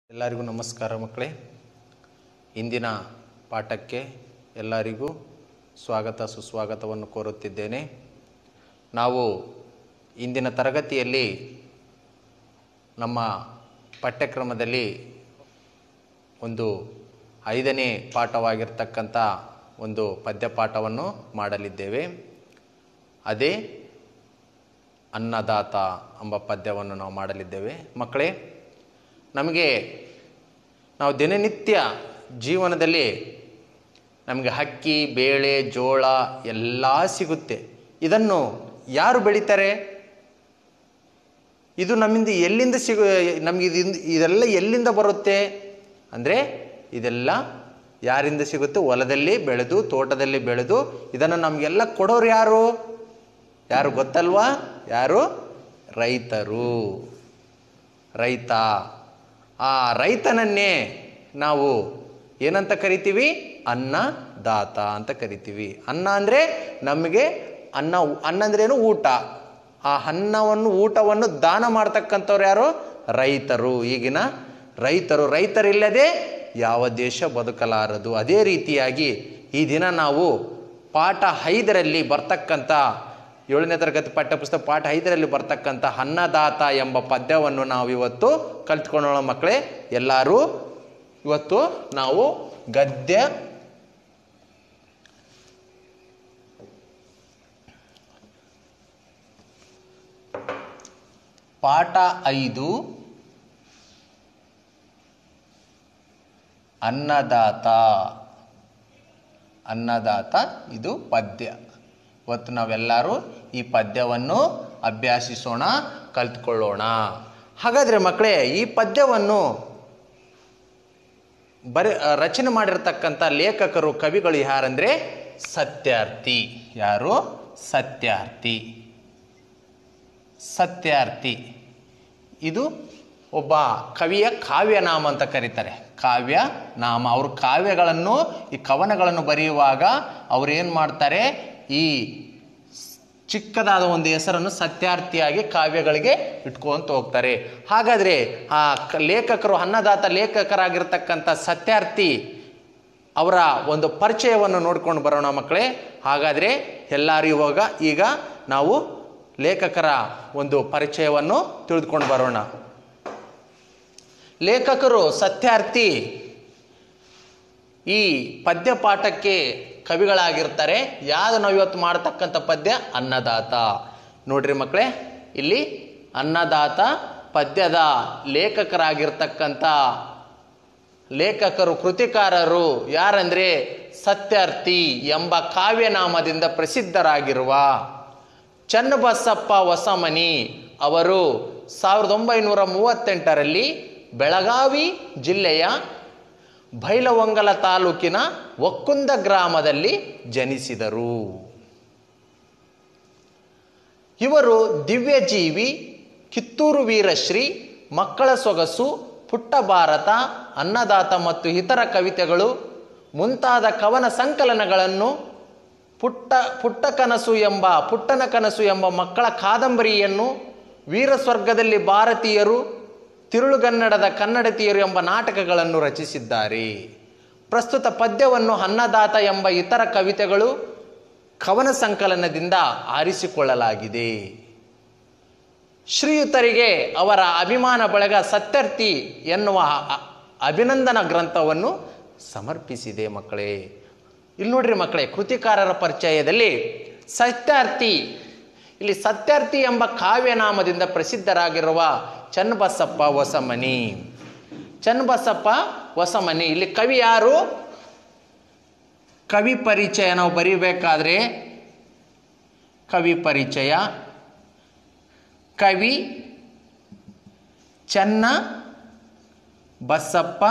ಎಲ್ಲರಿಗೂ ನಮಸ್ಕಾರ ಮಕ್ಕಳೇ ಇಂದಿನ ಪಾಠಕ್ಕೆ ಎಲ್ಲರಿಗೂ ಸ್ವಾಗತ ಸುಸ್ವಾಗತವನ್ನು ಕೋರುತ್ತಿದ್ದೇನೆ ನಾವು ಇಂದಿನ ತರಗತಿಯಲ್ಲಿ ನಮ್ಮ ಪಠ್ಯಕ್ರಮದಲ್ಲಿ ಒಂದು ಐದನೇ ಪಾಠವಾಗಿರ್ತಕ್ಕಂಥ ಒಂದು ಪದ್ಯಪಾಠವನ್ನು ಮಾಡಲಿದ್ದೇವೆ ಅದೇ ಅನ್ನದಾತ ಎಂಬ ಪದ್ಯವನ್ನು ನಾವು ಮಾಡಲಿದ್ದೇವೆ ಮಕ್ಕಳೇ ನಮಗೆ ನಾವು ದಿನನಿತ್ಯ ಜೀವನದಲ್ಲಿ ನಮಗೆ ಹಕ್ಕಿ ಬೇಳೆ ಜೋಳ ಎಲ್ಲ ಸಿಗುತ್ತೆ ಇದನ್ನು ಯಾರು ಬೆಳೀತಾರೆ ಇದು ನಮ್ಮಿಂದ ಎಲ್ಲಿಂದ ಸಿಗು ನಮಗೆ ಇದರಿಂದ ಇದೆಲ್ಲ ಎಲ್ಲಿಂದ ಬರುತ್ತೆ ಅಂದರೆ ಇದೆಲ್ಲ ಯಾರಿಂದ ಸಿಗುತ್ತೆ ಹೊಲದಲ್ಲಿ ಬೆಳೆದು ತೋಟದಲ್ಲಿ ಬೆಳೆದು ಇದನ್ನು ನಮಗೆಲ್ಲ ಕೊಡೋರು ಯಾರು ಯಾರು ಗೊತ್ತಲ್ವಾ ಯಾರು ರೈತರು ರೈತ ಆ ರೈತನನ್ನೇ ನಾವು ಏನಂತ ಕರಿತೀವಿ ಅನ್ನದಾತ ಅಂತ ಕರಿತೀವಿ ಅನ್ನ ಅಂದರೆ ನಮಗೆ ಅನ್ನ ಅನ್ನ ಅಂದ್ರೇನು ಊಟ ಆ ಅನ್ನವನ್ನು ಊಟವನ್ನು ದಾನ ಮಾಡ್ತಕ್ಕಂಥವ್ರು ಯಾರು ರೈತರು ಈಗಿನ ರೈತರು ರೈತರಿಲ್ಲದೆ ಯಾವ ದೇಶ ಬದುಕಲಾರದು ಅದೇ ರೀತಿಯಾಗಿ ಈ ದಿನ ನಾವು ಪಾಠ ಐದರಲ್ಲಿ ಬರ್ತಕ್ಕಂಥ ಏಳನೇ ತರಗತಿ ಪಠ್ಯಪುಸ್ತಕ ಪಾಠ ಐದರಲ್ಲಿ ಬರ್ತಕ್ಕಂಥ ಅನ್ನದಾತ ಎಂಬ ಪದ್ಯವನ್ನು ನಾವು ಇವತ್ತು ಕಲ್ತ್ಕೊಳ್ಳೋಣ ಮಕ್ಕಳೇ ಎಲ್ಲರೂ ಇವತ್ತು ನಾವು ಗದ್ಯ ಪಾಠ ಐದು ಅನ್ನದಾತ ಅನ್ನದಾತ ಇದು ಪದ್ಯ ಇವತ್ತು ನಾವೆಲ್ಲರೂ ಈ ಪದ್ಯವನ್ನು ಅಭ್ಯಾಸಿಸೋಣ ಕಲ್ತ್ಕೊಳ್ಳೋಣ ಹಾಗಾದರೆ ಮಕ್ಕಳೇ ಈ ಪದ್ಯವನ್ನು ಬರೆ ರಚನೆ ಮಾಡಿರ್ತಕ್ಕಂಥ ಲೇಖಕರು ಕವಿಗಳು ಯಾರಂದರೆ ಸತ್ಯಾರ್ಥಿ ಯಾರು ಸತ್ಯಾರ್ಥಿ ಸತ್ಯಾರ್ಥಿ ಇದು ಒಬ್ಬ ಕವಿಯ ಕಾವ್ಯನಾಮ ಅಂತ ಕರೀತಾರೆ ಕಾವ್ಯ ನಾಮ ಅವರು ಕಾವ್ಯಗಳನ್ನು ಈ ಕವನಗಳನ್ನು ಬರೆಯುವಾಗ ಅವ್ರು ಏನು ಮಾಡ್ತಾರೆ ಈ ಚಿಕ್ಕದಾದ ಒಂದು ಹೆಸರನ್ನು ಸತ್ಯಾರ್ಥಿಯಾಗಿ ಕಾವ್ಯಗಳಿಗೆ ಇಟ್ಕೊಂತ ಹೋಗ್ತಾರೆ ಹಾಗಾದರೆ ಆ ಕ- ಲೇಖಕರು ಅನ್ನದಾತ ಲೇಖಕರಾಗಿರ್ತಕ್ಕಂಥ ಸತ್ಯಾರ್ಥಿ ಅವರ ಒಂದು ಪರಿಚಯವನ್ನು ನೋಡ್ಕೊಂಡು ಬರೋಣ ಮಕ್ಕಳೇ ಹಾಗಾದರೆ ಎಲ್ಲರೂ ಇವಾಗ ಈಗ ನಾವು ಲೇಖಕರ ಒಂದು ಪರಿಚಯವನ್ನು ತಿಳಿದುಕೊಂಡು ಬರೋಣ ಲೇಖಕರು ಸತ್ಯಾರ್ಥಿ ಈ ಪದ್ಯ ಪಾಠಕ್ಕೆ ಕವಿಗಳಾಗಿರ್ತಾರೆ ಯಾವುದು ನಾವು ಇವತ್ತು ಮಾಡತಕ್ಕಂಥ ಪದ್ಯ ಅನ್ನದಾತ ನೋಡ್ರಿ ಮಕ್ಕಳೇ ಇಲ್ಲಿ ಅನ್ನದಾತ ಪದ್ಯದ ಲೇಖಕರಾಗಿರ್ತಕ್ಕಂಥ ಲೇಖಕರು ಕೃತಿಕಾರರು ಯಾರಂದ್ರೆ ಸತ್ಯಾರ್ಥಿ ಎಂಬ ಕಾವ್ಯನಾಮದಿಂದ ಪ್ರಸಿದ್ಧರಾಗಿರುವ ಚನ್ನಬಸಪ್ಪ ಹೊಸಮನಿ ಅವರು ಸಾವಿರದ ಒಂಬೈನೂರ ಮೂವತ್ತೆಂಟರಲ್ಲಿ ಬೆಳಗಾವಿ ಜಿಲ್ಲೆಯ ಬೈಲವಂಗಲ ತಾಲೂಕಿನ ಒಕ್ಕುಂದ ಗ್ರಾಮದಲ್ಲಿ ಜನಿಸಿದರು ಇವರು ದಿವ್ಯಜೀವಿ ಕಿತ್ತೂರು ವೀರಶ್ರೀ ಮಕ್ಕಳ ಸೊಗಸು ಪುಟ್ಟ ಭಾರತ ಅನ್ನದಾತ ಮತ್ತು ಇತರ ಕವಿತೆಗಳು ಮುಂತಾದ ಕವನ ಸಂಕಲನಗಳನ್ನು ಪುಟ್ಟ ಪುಟ್ಟ ಕನಸು ಎಂಬ ಪುಟ್ಟನ ಕನಸು ಎಂಬ ಮಕ್ಕಳ ಕಾದಂಬರಿಯನ್ನು ವೀರ ಸ್ವರ್ಗದಲ್ಲಿ ಭಾರತೀಯರು ತಿರುಳುಗನ್ನಡದ ಕನ್ನಡತಿಯರು ಎಂಬ ನಾಟಕಗಳನ್ನು ರಚಿಸಿದ್ದಾರೆ ಪ್ರಸ್ತುತ ಪದ್ಯವನ್ನು ಅನ್ನದಾತ ಎಂಬ ಇತರ ಕವಿತೆಗಳು ಕವನ ಸಂಕಲನದಿಂದ ಆರಿಸಿಕೊಳ್ಳಲಾಗಿದೆ ಶ್ರೀಯುತರಿಗೆ ಅವರ ಅಭಿಮಾನ ಬಳಗ ಸತ್ಯರ್ಥಿ ಎನ್ನುವ ಅ- ಅಭಿನಂದನಾ ಗ್ರಂಥವನ್ನು ಸಮರ್ಪಿಸಿದೆ ಮಕ್ಕಳೇ ಇಲ್ಲಿ ನೋಡ್ರಿ ಮಕ್ಕಳೇ ಕೃತಿಕಾರರ ಪರಿಚಯದಲ್ಲಿ ಸತ್ಯಾರ್ಥಿ ಇಲ್ಲಿ ಸತ್ಯಾರ್ಥಿ ಎಂಬ ಕಾವ್ಯನಾಮದಿಂದ ಪ್ರಸಿದ್ಧರಾಗಿರುವ ಚನ್ನಬಸಪ್ಪ ಹೊಸಮನಿ ಚನ್ನಬಸಪ್ಪ ಹೊಸಮನಿ ಇಲ್ಲಿ ಕವಿ ಯಾರು ಕವಿ ಪರಿಚಯ ನಾವು ಬರೀಬೇಕಾದ್ರೆ ಕವಿ ಪರಿಚಯ ಕವಿ ಚನ್ನ ಬಸಪ್ಪ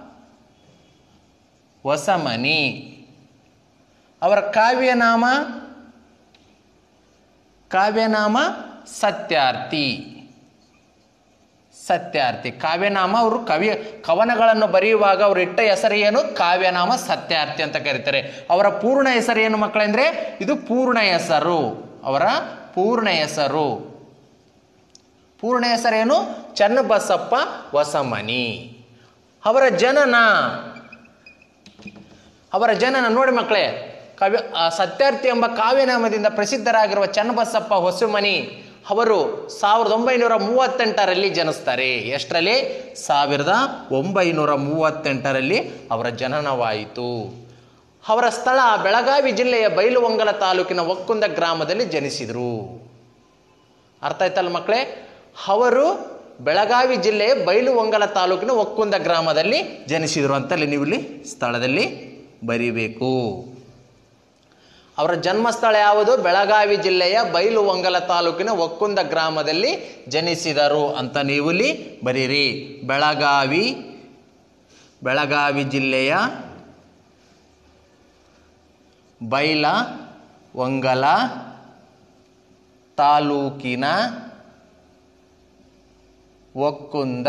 ಹೊಸಮನಿ ಅವರ ಕಾವ್ಯನಾಮ ಕಾವ್ಯನಾಮ ಸತ್ಯಾರ್ಥಿ ಸತ್ಯಾರ್ಥಿ ಕಾವ್ಯನಾಮ ಅವರು ಕವಿ ಕವನಗಳನ್ನು ಬರೆಯುವಾಗ ಅವರು ಇಟ್ಟ ಹೆಸರು ಏನು ಕಾವ್ಯನಾಮ ಸತ್ಯಾರ್ಥಿ ಅಂತ ಕರೀತಾರೆ ಅವರ ಪೂರ್ಣ ಹೆಸರು ಏನು ಮಕ್ಕಳೆಂದ್ರೆ ಇದು ಪೂರ್ಣ ಹೆಸರು ಅವರ ಪೂರ್ಣ ಹೆಸರು ಪೂರ್ಣ ಹೆಸರೇನು ಚನ್ನಬಸಪ್ಪ ಹೊಸಮನಿ ಅವರ ಜನನ ಅವರ ಜನನ ನೋಡಿ ಮಕ್ಕಳೇ ಕವಿ ಆ ಸತ್ಯಾರ್ಥಿ ಎಂಬ ಕಾವ್ಯನಾಮದಿಂದ ಪ್ರಸಿದ್ಧರಾಗಿರುವ ಚನ್ನಬಸಪ್ಪ ಹೊಸಮನಿ ಅವರು ಸಾವಿರದ ಒಂಬೈನೂರ ಮೂವತ್ತೆಂಟರಲ್ಲಿ ಜನಿಸ್ತಾರೆ ಎಷ್ಟರಲ್ಲಿ ಸಾವಿರದ ಒಂಬೈನೂರ ಮೂವತ್ತೆಂಟರಲ್ಲಿ ಅವರ ಜನನವಾಯಿತು ಅವರ ಸ್ಥಳ ಬೆಳಗಾವಿ ಜಿಲ್ಲೆಯ ಬೈಲುವಂಗಲ ತಾಲೂಕಿನ ಒಕ್ಕುಂದ ಗ್ರಾಮದಲ್ಲಿ ಜನಿಸಿದರು ಅರ್ಥ ಆಯ್ತಲ್ಲ ಮಕ್ಕಳೇ ಅವರು ಬೆಳಗಾವಿ ಜಿಲ್ಲೆಯ ಬೈಲುವಂಗಲ ತಾಲೂಕಿನ ಒಕ್ಕುಂದ ಗ್ರಾಮದಲ್ಲಿ ಜನಿಸಿದರು ಅಂತಲ್ಲಿ ನೀವು ಇಲ್ಲಿ ಸ್ಥಳದಲ್ಲಿ ಬರಿಬೇಕು ಅವರ ಜನ್ಮಸ್ಥಳ ಯಾವುದು ಬೆಳಗಾವಿ ಜಿಲ್ಲೆಯ ಬೈಲುವಂಗಲ ತಾಲೂಕಿನ ಒಕ್ಕುಂದ ಗ್ರಾಮದಲ್ಲಿ ಜನಿಸಿದರು ಅಂತ ನೀವು ಇಲ್ಲಿ ಬರೀರಿ ಬೆಳಗಾವಿ ಬೆಳಗಾವಿ ಜಿಲ್ಲೆಯ ಬೈಲ ವಂಗಲ ತಾಲೂಕಿನ ಒಕ್ಕುಂದ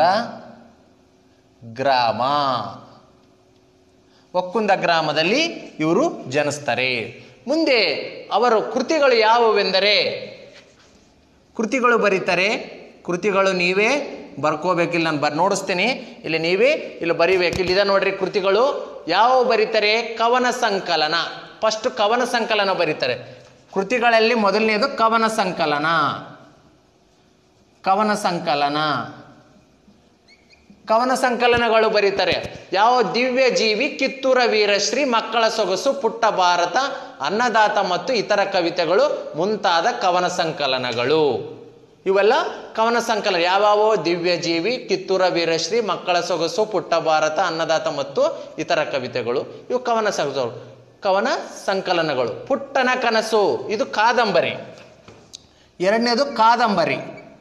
ಗ್ರಾಮ ಒಕ್ಕುಂದ ಗ್ರಾಮದಲ್ಲಿ ಇವರು ಜನಿಸ್ತಾರೆ ಮುಂದೆ ಅವರು ಕೃತಿಗಳು ಯಾವುವೆಂದರೆ ಕೃತಿಗಳು ಬರೀತಾರೆ ಕೃತಿಗಳು ನೀವೇ ಬರ್ಕೋಬೇಕಿಲ್ಲ ನಾನು ಬರ್ ನೋಡಿಸ್ತೀನಿ ಇಲ್ಲಿ ನೀವೇ ಇಲ್ಲಿ ಬರಿಬೇಕು ಇಲ್ಲಿ ಇದೆ ನೋಡ್ರಿ ಕೃತಿಗಳು ಯಾವ ಬರೀತಾರೆ ಕವನ ಸಂಕಲನ ಫಸ್ಟ್ ಕವನ ಸಂಕಲನ ಬರೀತಾರೆ ಕೃತಿಗಳಲ್ಲಿ ಮೊದಲನೇದು ಕವನ ಸಂಕಲನ ಕವನ ಸಂಕಲನ ಕವನ ಸಂಕಲನಗಳು ಬರೀತಾರೆ ಯಾವ ದಿವ್ಯ ಜೀವಿ ಕಿತ್ತೂರ ವೀರಶ್ರೀ ಮಕ್ಕಳ ಸೊಗಸು ಪುಟ್ಟ ಭಾರತ ಅನ್ನದಾತ ಮತ್ತು ಇತರ ಕವಿತೆಗಳು ಮುಂತಾದ ಕವನ ಸಂಕಲನಗಳು ಇವೆಲ್ಲ ಕವನ ಸಂಕಲನ ಯಾವ್ಯಾವ ದಿವ್ಯ ಜೀವಿ ಕಿತ್ತೂರ ವೀರಶ್ರೀ ಮಕ್ಕಳ ಸೊಗಸು ಪುಟ್ಟ ಭಾರತ ಅನ್ನದಾತ ಮತ್ತು ಇತರ ಕವಿತೆಗಳು ಇವು ಕವನ ಸೊಗಸು ಕವನ ಸಂಕಲನಗಳು ಪುಟ್ಟನ ಕನಸು ಇದು ಕಾದಂಬರಿ ಎರಡನೇದು ಕಾದಂಬರಿ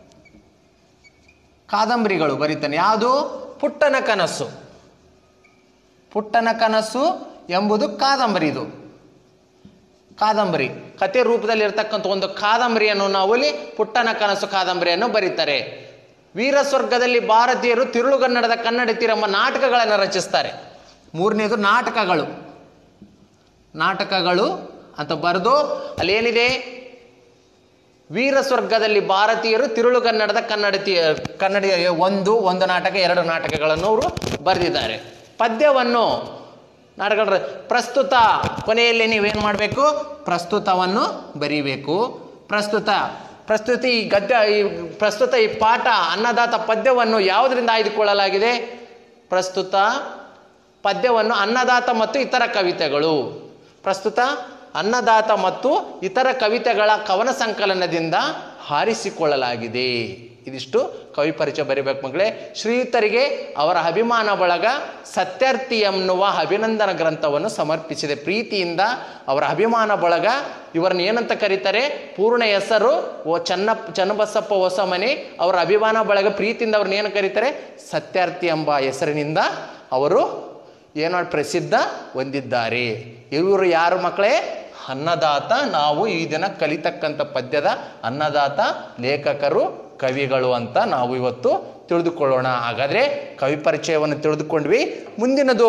ಕಾದಂಬರಿಗಳು ಬರೀತಾನೆ ಯಾವುದು ಪುಟ್ಟನ ಕನಸು ಪುಟ್ಟನ ಕನಸು ಎಂಬುದು ಕಾದಂಬರಿ ಇದು ಕಾದಂಬರಿ ಕತೆ ರೂಪದಲ್ಲಿ ಇರತಕ್ಕಂಥ ಒಂದು ಕಾದಂಬರಿಯನ್ನು ನಾವು ಅಲ್ಲಿ ಪುಟ್ಟನ ಕನಸು ಕಾದಂಬರಿಯನ್ನು ಬರೀತಾರೆ ವೀರ ಸ್ವರ್ಗದಲ್ಲಿ ಭಾರತೀಯರು ತಿರುಳುಗನ್ನಡದ ಕನ್ನಡತಿಯರು ಎಂಬ ನಾಟಕಗಳನ್ನು ರಚಿಸ್ತಾರೆ ಮೂರನೇದು ನಾಟಕಗಳು ನಾಟಕಗಳು ಅಂತ ಬರೆದು ಅಲ್ಲಿ ಏನಿದೆ ವೀರ ಸ್ವರ್ಗದಲ್ಲಿ ಭಾರತೀಯರು ತಿರುಳುಗನ್ನಡದ ಕನ್ನಡತಿ ಕನ್ನಡ ಒಂದು ಒಂದು ನಾಟಕ ಎರಡು ನಾಟಕಗಳನ್ನು ಅವರು ಬರೆದಿದ್ದಾರೆ ಪದ್ಯವನ್ನು ನಾಟಕಗಳ ಪ್ರಸ್ತುತ ಕೊನೆಯಲ್ಲಿ ನೀವೇನು ಮಾಡಬೇಕು ಪ್ರಸ್ತುತವನ್ನು ಬರೀಬೇಕು ಪ್ರಸ್ತುತ ಪ್ರಸ್ತುತಿ ಈ ಗದ್ಯ ಈ ಪ್ರಸ್ತುತ ಈ ಪಾಠ ಅನ್ನದಾತ ಪದ್ಯವನ್ನು ಯಾವುದರಿಂದ ಆಯ್ದುಕೊಳ್ಳಲಾಗಿದೆ ಪ್ರಸ್ತುತ ಪದ್ಯವನ್ನು ಅನ್ನದಾತ ಮತ್ತು ಇತರ ಕವಿತೆಗಳು ಪ್ರಸ್ತುತ ಅನ್ನದಾತ ಮತ್ತು ಇತರ ಕವಿತೆಗಳ ಕವನ ಸಂಕಲನದಿಂದ ಹಾರಿಸಿಕೊಳ್ಳಲಾಗಿದೆ ಇದಿಷ್ಟು ಕವಿ ಪರಿಚಯ ಬರಿಬೇಕು ಮಗಳೇ ಶ್ರೀಯುತರಿಗೆ ಅವರ ಅಭಿಮಾನ ಬಳಗ ಸತ್ಯಾರ್ಥಿ ಎನ್ನುವ ಅಭಿನಂದನ ಗ್ರಂಥವನ್ನು ಸಮರ್ಪಿಸಿದೆ ಪ್ರೀತಿಯಿಂದ ಅವರ ಅಭಿಮಾನ ಬಳಗ ಇವರನ್ನು ಏನಂತ ಕರೀತಾರೆ ಪೂರ್ಣ ಹೆಸರು ಓ ಚನ್ನ ಚನ್ನಬಸಪ್ಪ ಹೊಸಮನೆ ಅವರ ಅಭಿಮಾನ ಬಳಗ ಪ್ರೀತಿಯಿಂದ ಅವ್ರನ್ನ ಏನು ಕರೀತಾರೆ ಸತ್ಯಾರ್ಥಿ ಎಂಬ ಹೆಸರಿನಿಂದ ಅವರು ಏನೋ ಪ್ರಸಿದ್ಧ ಹೊಂದಿದ್ದಾರೆ ಇವರು ಯಾರು ಮಕ್ಕಳೇ ಅನ್ನದಾತ ನಾವು ಈ ದಿನ ಕಲಿತಕ್ಕಂಥ ಪದ್ಯದ ಅನ್ನದಾತ ಲೇಖಕರು ಕವಿಗಳು ಅಂತ ನಾವು ಇವತ್ತು ತಿಳಿದುಕೊಳ್ಳೋಣ ಹಾಗಾದ್ರೆ ಕವಿ ಪರಿಚಯವನ್ನು ತಿಳಿದುಕೊಂಡ್ವಿ ಮುಂದಿನದು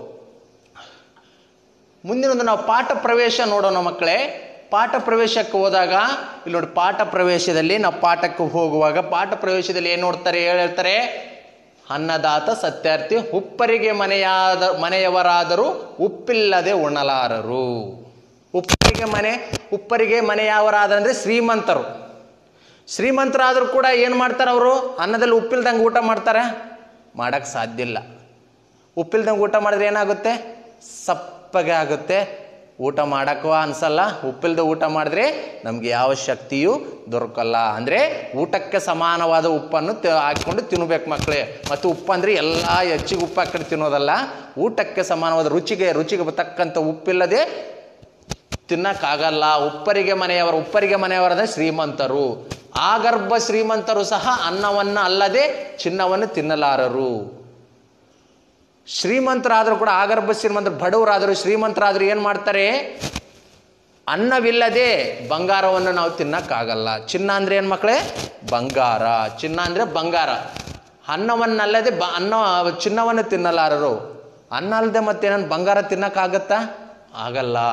ಮುಂದಿನದು ನಾವು ಪಾಠ ಪ್ರವೇಶ ನೋಡೋಣ ಮಕ್ಕಳೇ ಪಾಠ ಪ್ರವೇಶಕ್ಕೆ ಹೋದಾಗ ಇಲ್ಲಿ ನೋಡಿ ಪಾಠ ಪ್ರವೇಶದಲ್ಲಿ ನಾವು ಪಾಠಕ್ಕೆ ಹೋಗುವಾಗ ಪಾಠ ಪ್ರವೇಶದಲ್ಲಿ ಏನು ನೋಡ್ತಾರೆ ಹೇಳ್ತಾರೆ ಅನ್ನದಾತ ಸತ್ಯಾರ್ಥಿ ಉಪ್ಪರಿಗೆ ಮನೆಯಾದ ಮನೆಯವರಾದರೂ ಉಪ್ಪಿಲ್ಲದೆ ಉಣಲಾರರು ಉಪ್ಪರಿಗೆ ಮನೆ ಉಪ್ಪರಿಗೆ ಮನೆಯವರಾದಂದ್ರೆ ಶ್ರೀಮಂತರು ಶ್ರೀಮಂತರಾದರೂ ಕೂಡ ಏನು ಮಾಡ್ತಾರೆ ಅವರು ಅನ್ನದಲ್ಲಿ ಉಪ್ಪಿಲ್ದಂಗೆ ಊಟ ಮಾಡ್ತಾರೆ ಮಾಡೋಕ್ಕೆ ಸಾಧ್ಯ ಇಲ್ಲ ಉಪ್ಪಿಲ್ದಂಗೆ ಊಟ ಮಾಡಿದ್ರೆ ಏನಾಗುತ್ತೆ ಸಪ್ಪಗೆ ಆಗುತ್ತೆ ಊಟ ಮಾಡೋಕ್ಕೂ ಅನ್ಸಲ್ಲ ಉಪ್ಪಿಲ್ದ ಊಟ ಮಾಡಿದ್ರೆ ನಮಗೆ ಯಾವ ಶಕ್ತಿಯೂ ದೊರಕಲ್ಲ ಅಂದರೆ ಊಟಕ್ಕೆ ಸಮಾನವಾದ ಉಪ್ಪನ್ನು ತ ಹಾಕ್ಕೊಂಡು ತಿನ್ನಬೇಕು ಮಕ್ಕಳೇ ಮತ್ತು ಉಪ್ಪು ಅಂದರೆ ಎಲ್ಲ ಹೆಚ್ಚಿಗೆ ಉಪ್ಪು ಹಾಕೊಂಡು ತಿನ್ನೋದಲ್ಲ ಊಟಕ್ಕೆ ಸಮಾನವಾದ ರುಚಿಗೆ ರುಚಿಗೆ ತಕ್ಕಂಥ ಉಪ್ಪಿಲ್ಲದೆ ತಿನ್ನಕ್ಕಾಗಲ್ಲ ಉಪ್ಪರಿಗೆ ಮನೆಯವರು ಉಪ್ಪರಿಗೆ ಮನೆಯವರಾದ ಶ್ರೀಮಂತರು ಆಗರ್ಭ ಶ್ರೀಮಂತರು ಸಹ ಅನ್ನವನ್ನು ಅಲ್ಲದೆ ಚಿನ್ನವನ್ನು ತಿನ್ನಲಾರರು ಶ್ರೀಮಂತರಾದರೂ ಕೂಡ ಆಗರ್ಭ ಶ್ರೀಮಂತರು ಬಡವರಾದರೂ ಶ್ರೀಮಂತರಾದರೂ ಏನು ಮಾಡ್ತಾರೆ ಅನ್ನವಿಲ್ಲದೆ ಬಂಗಾರವನ್ನು ನಾವು ತಿನ್ನಕ್ಕಾಗಲ್ಲ ಚಿನ್ನ ಅಂದ್ರೆ ಏನು ಮಕ್ಕಳೇ ಬಂಗಾರ ಚಿನ್ನ ಅಂದರೆ ಬಂಗಾರ ಅನ್ನವನ್ನಲ್ಲದೆ ಬ ಅನ್ನ ಚಿನ್ನವನ್ನು ತಿನ್ನಲಾರರು ಅನ್ನ ಅಲ್ಲದೆ ಮತ್ತೇನನ್ನು ಬಂಗಾರ ತಿನ್ನಕ್ಕಾಗತ್ತಾ ಆಗಲ್ಲ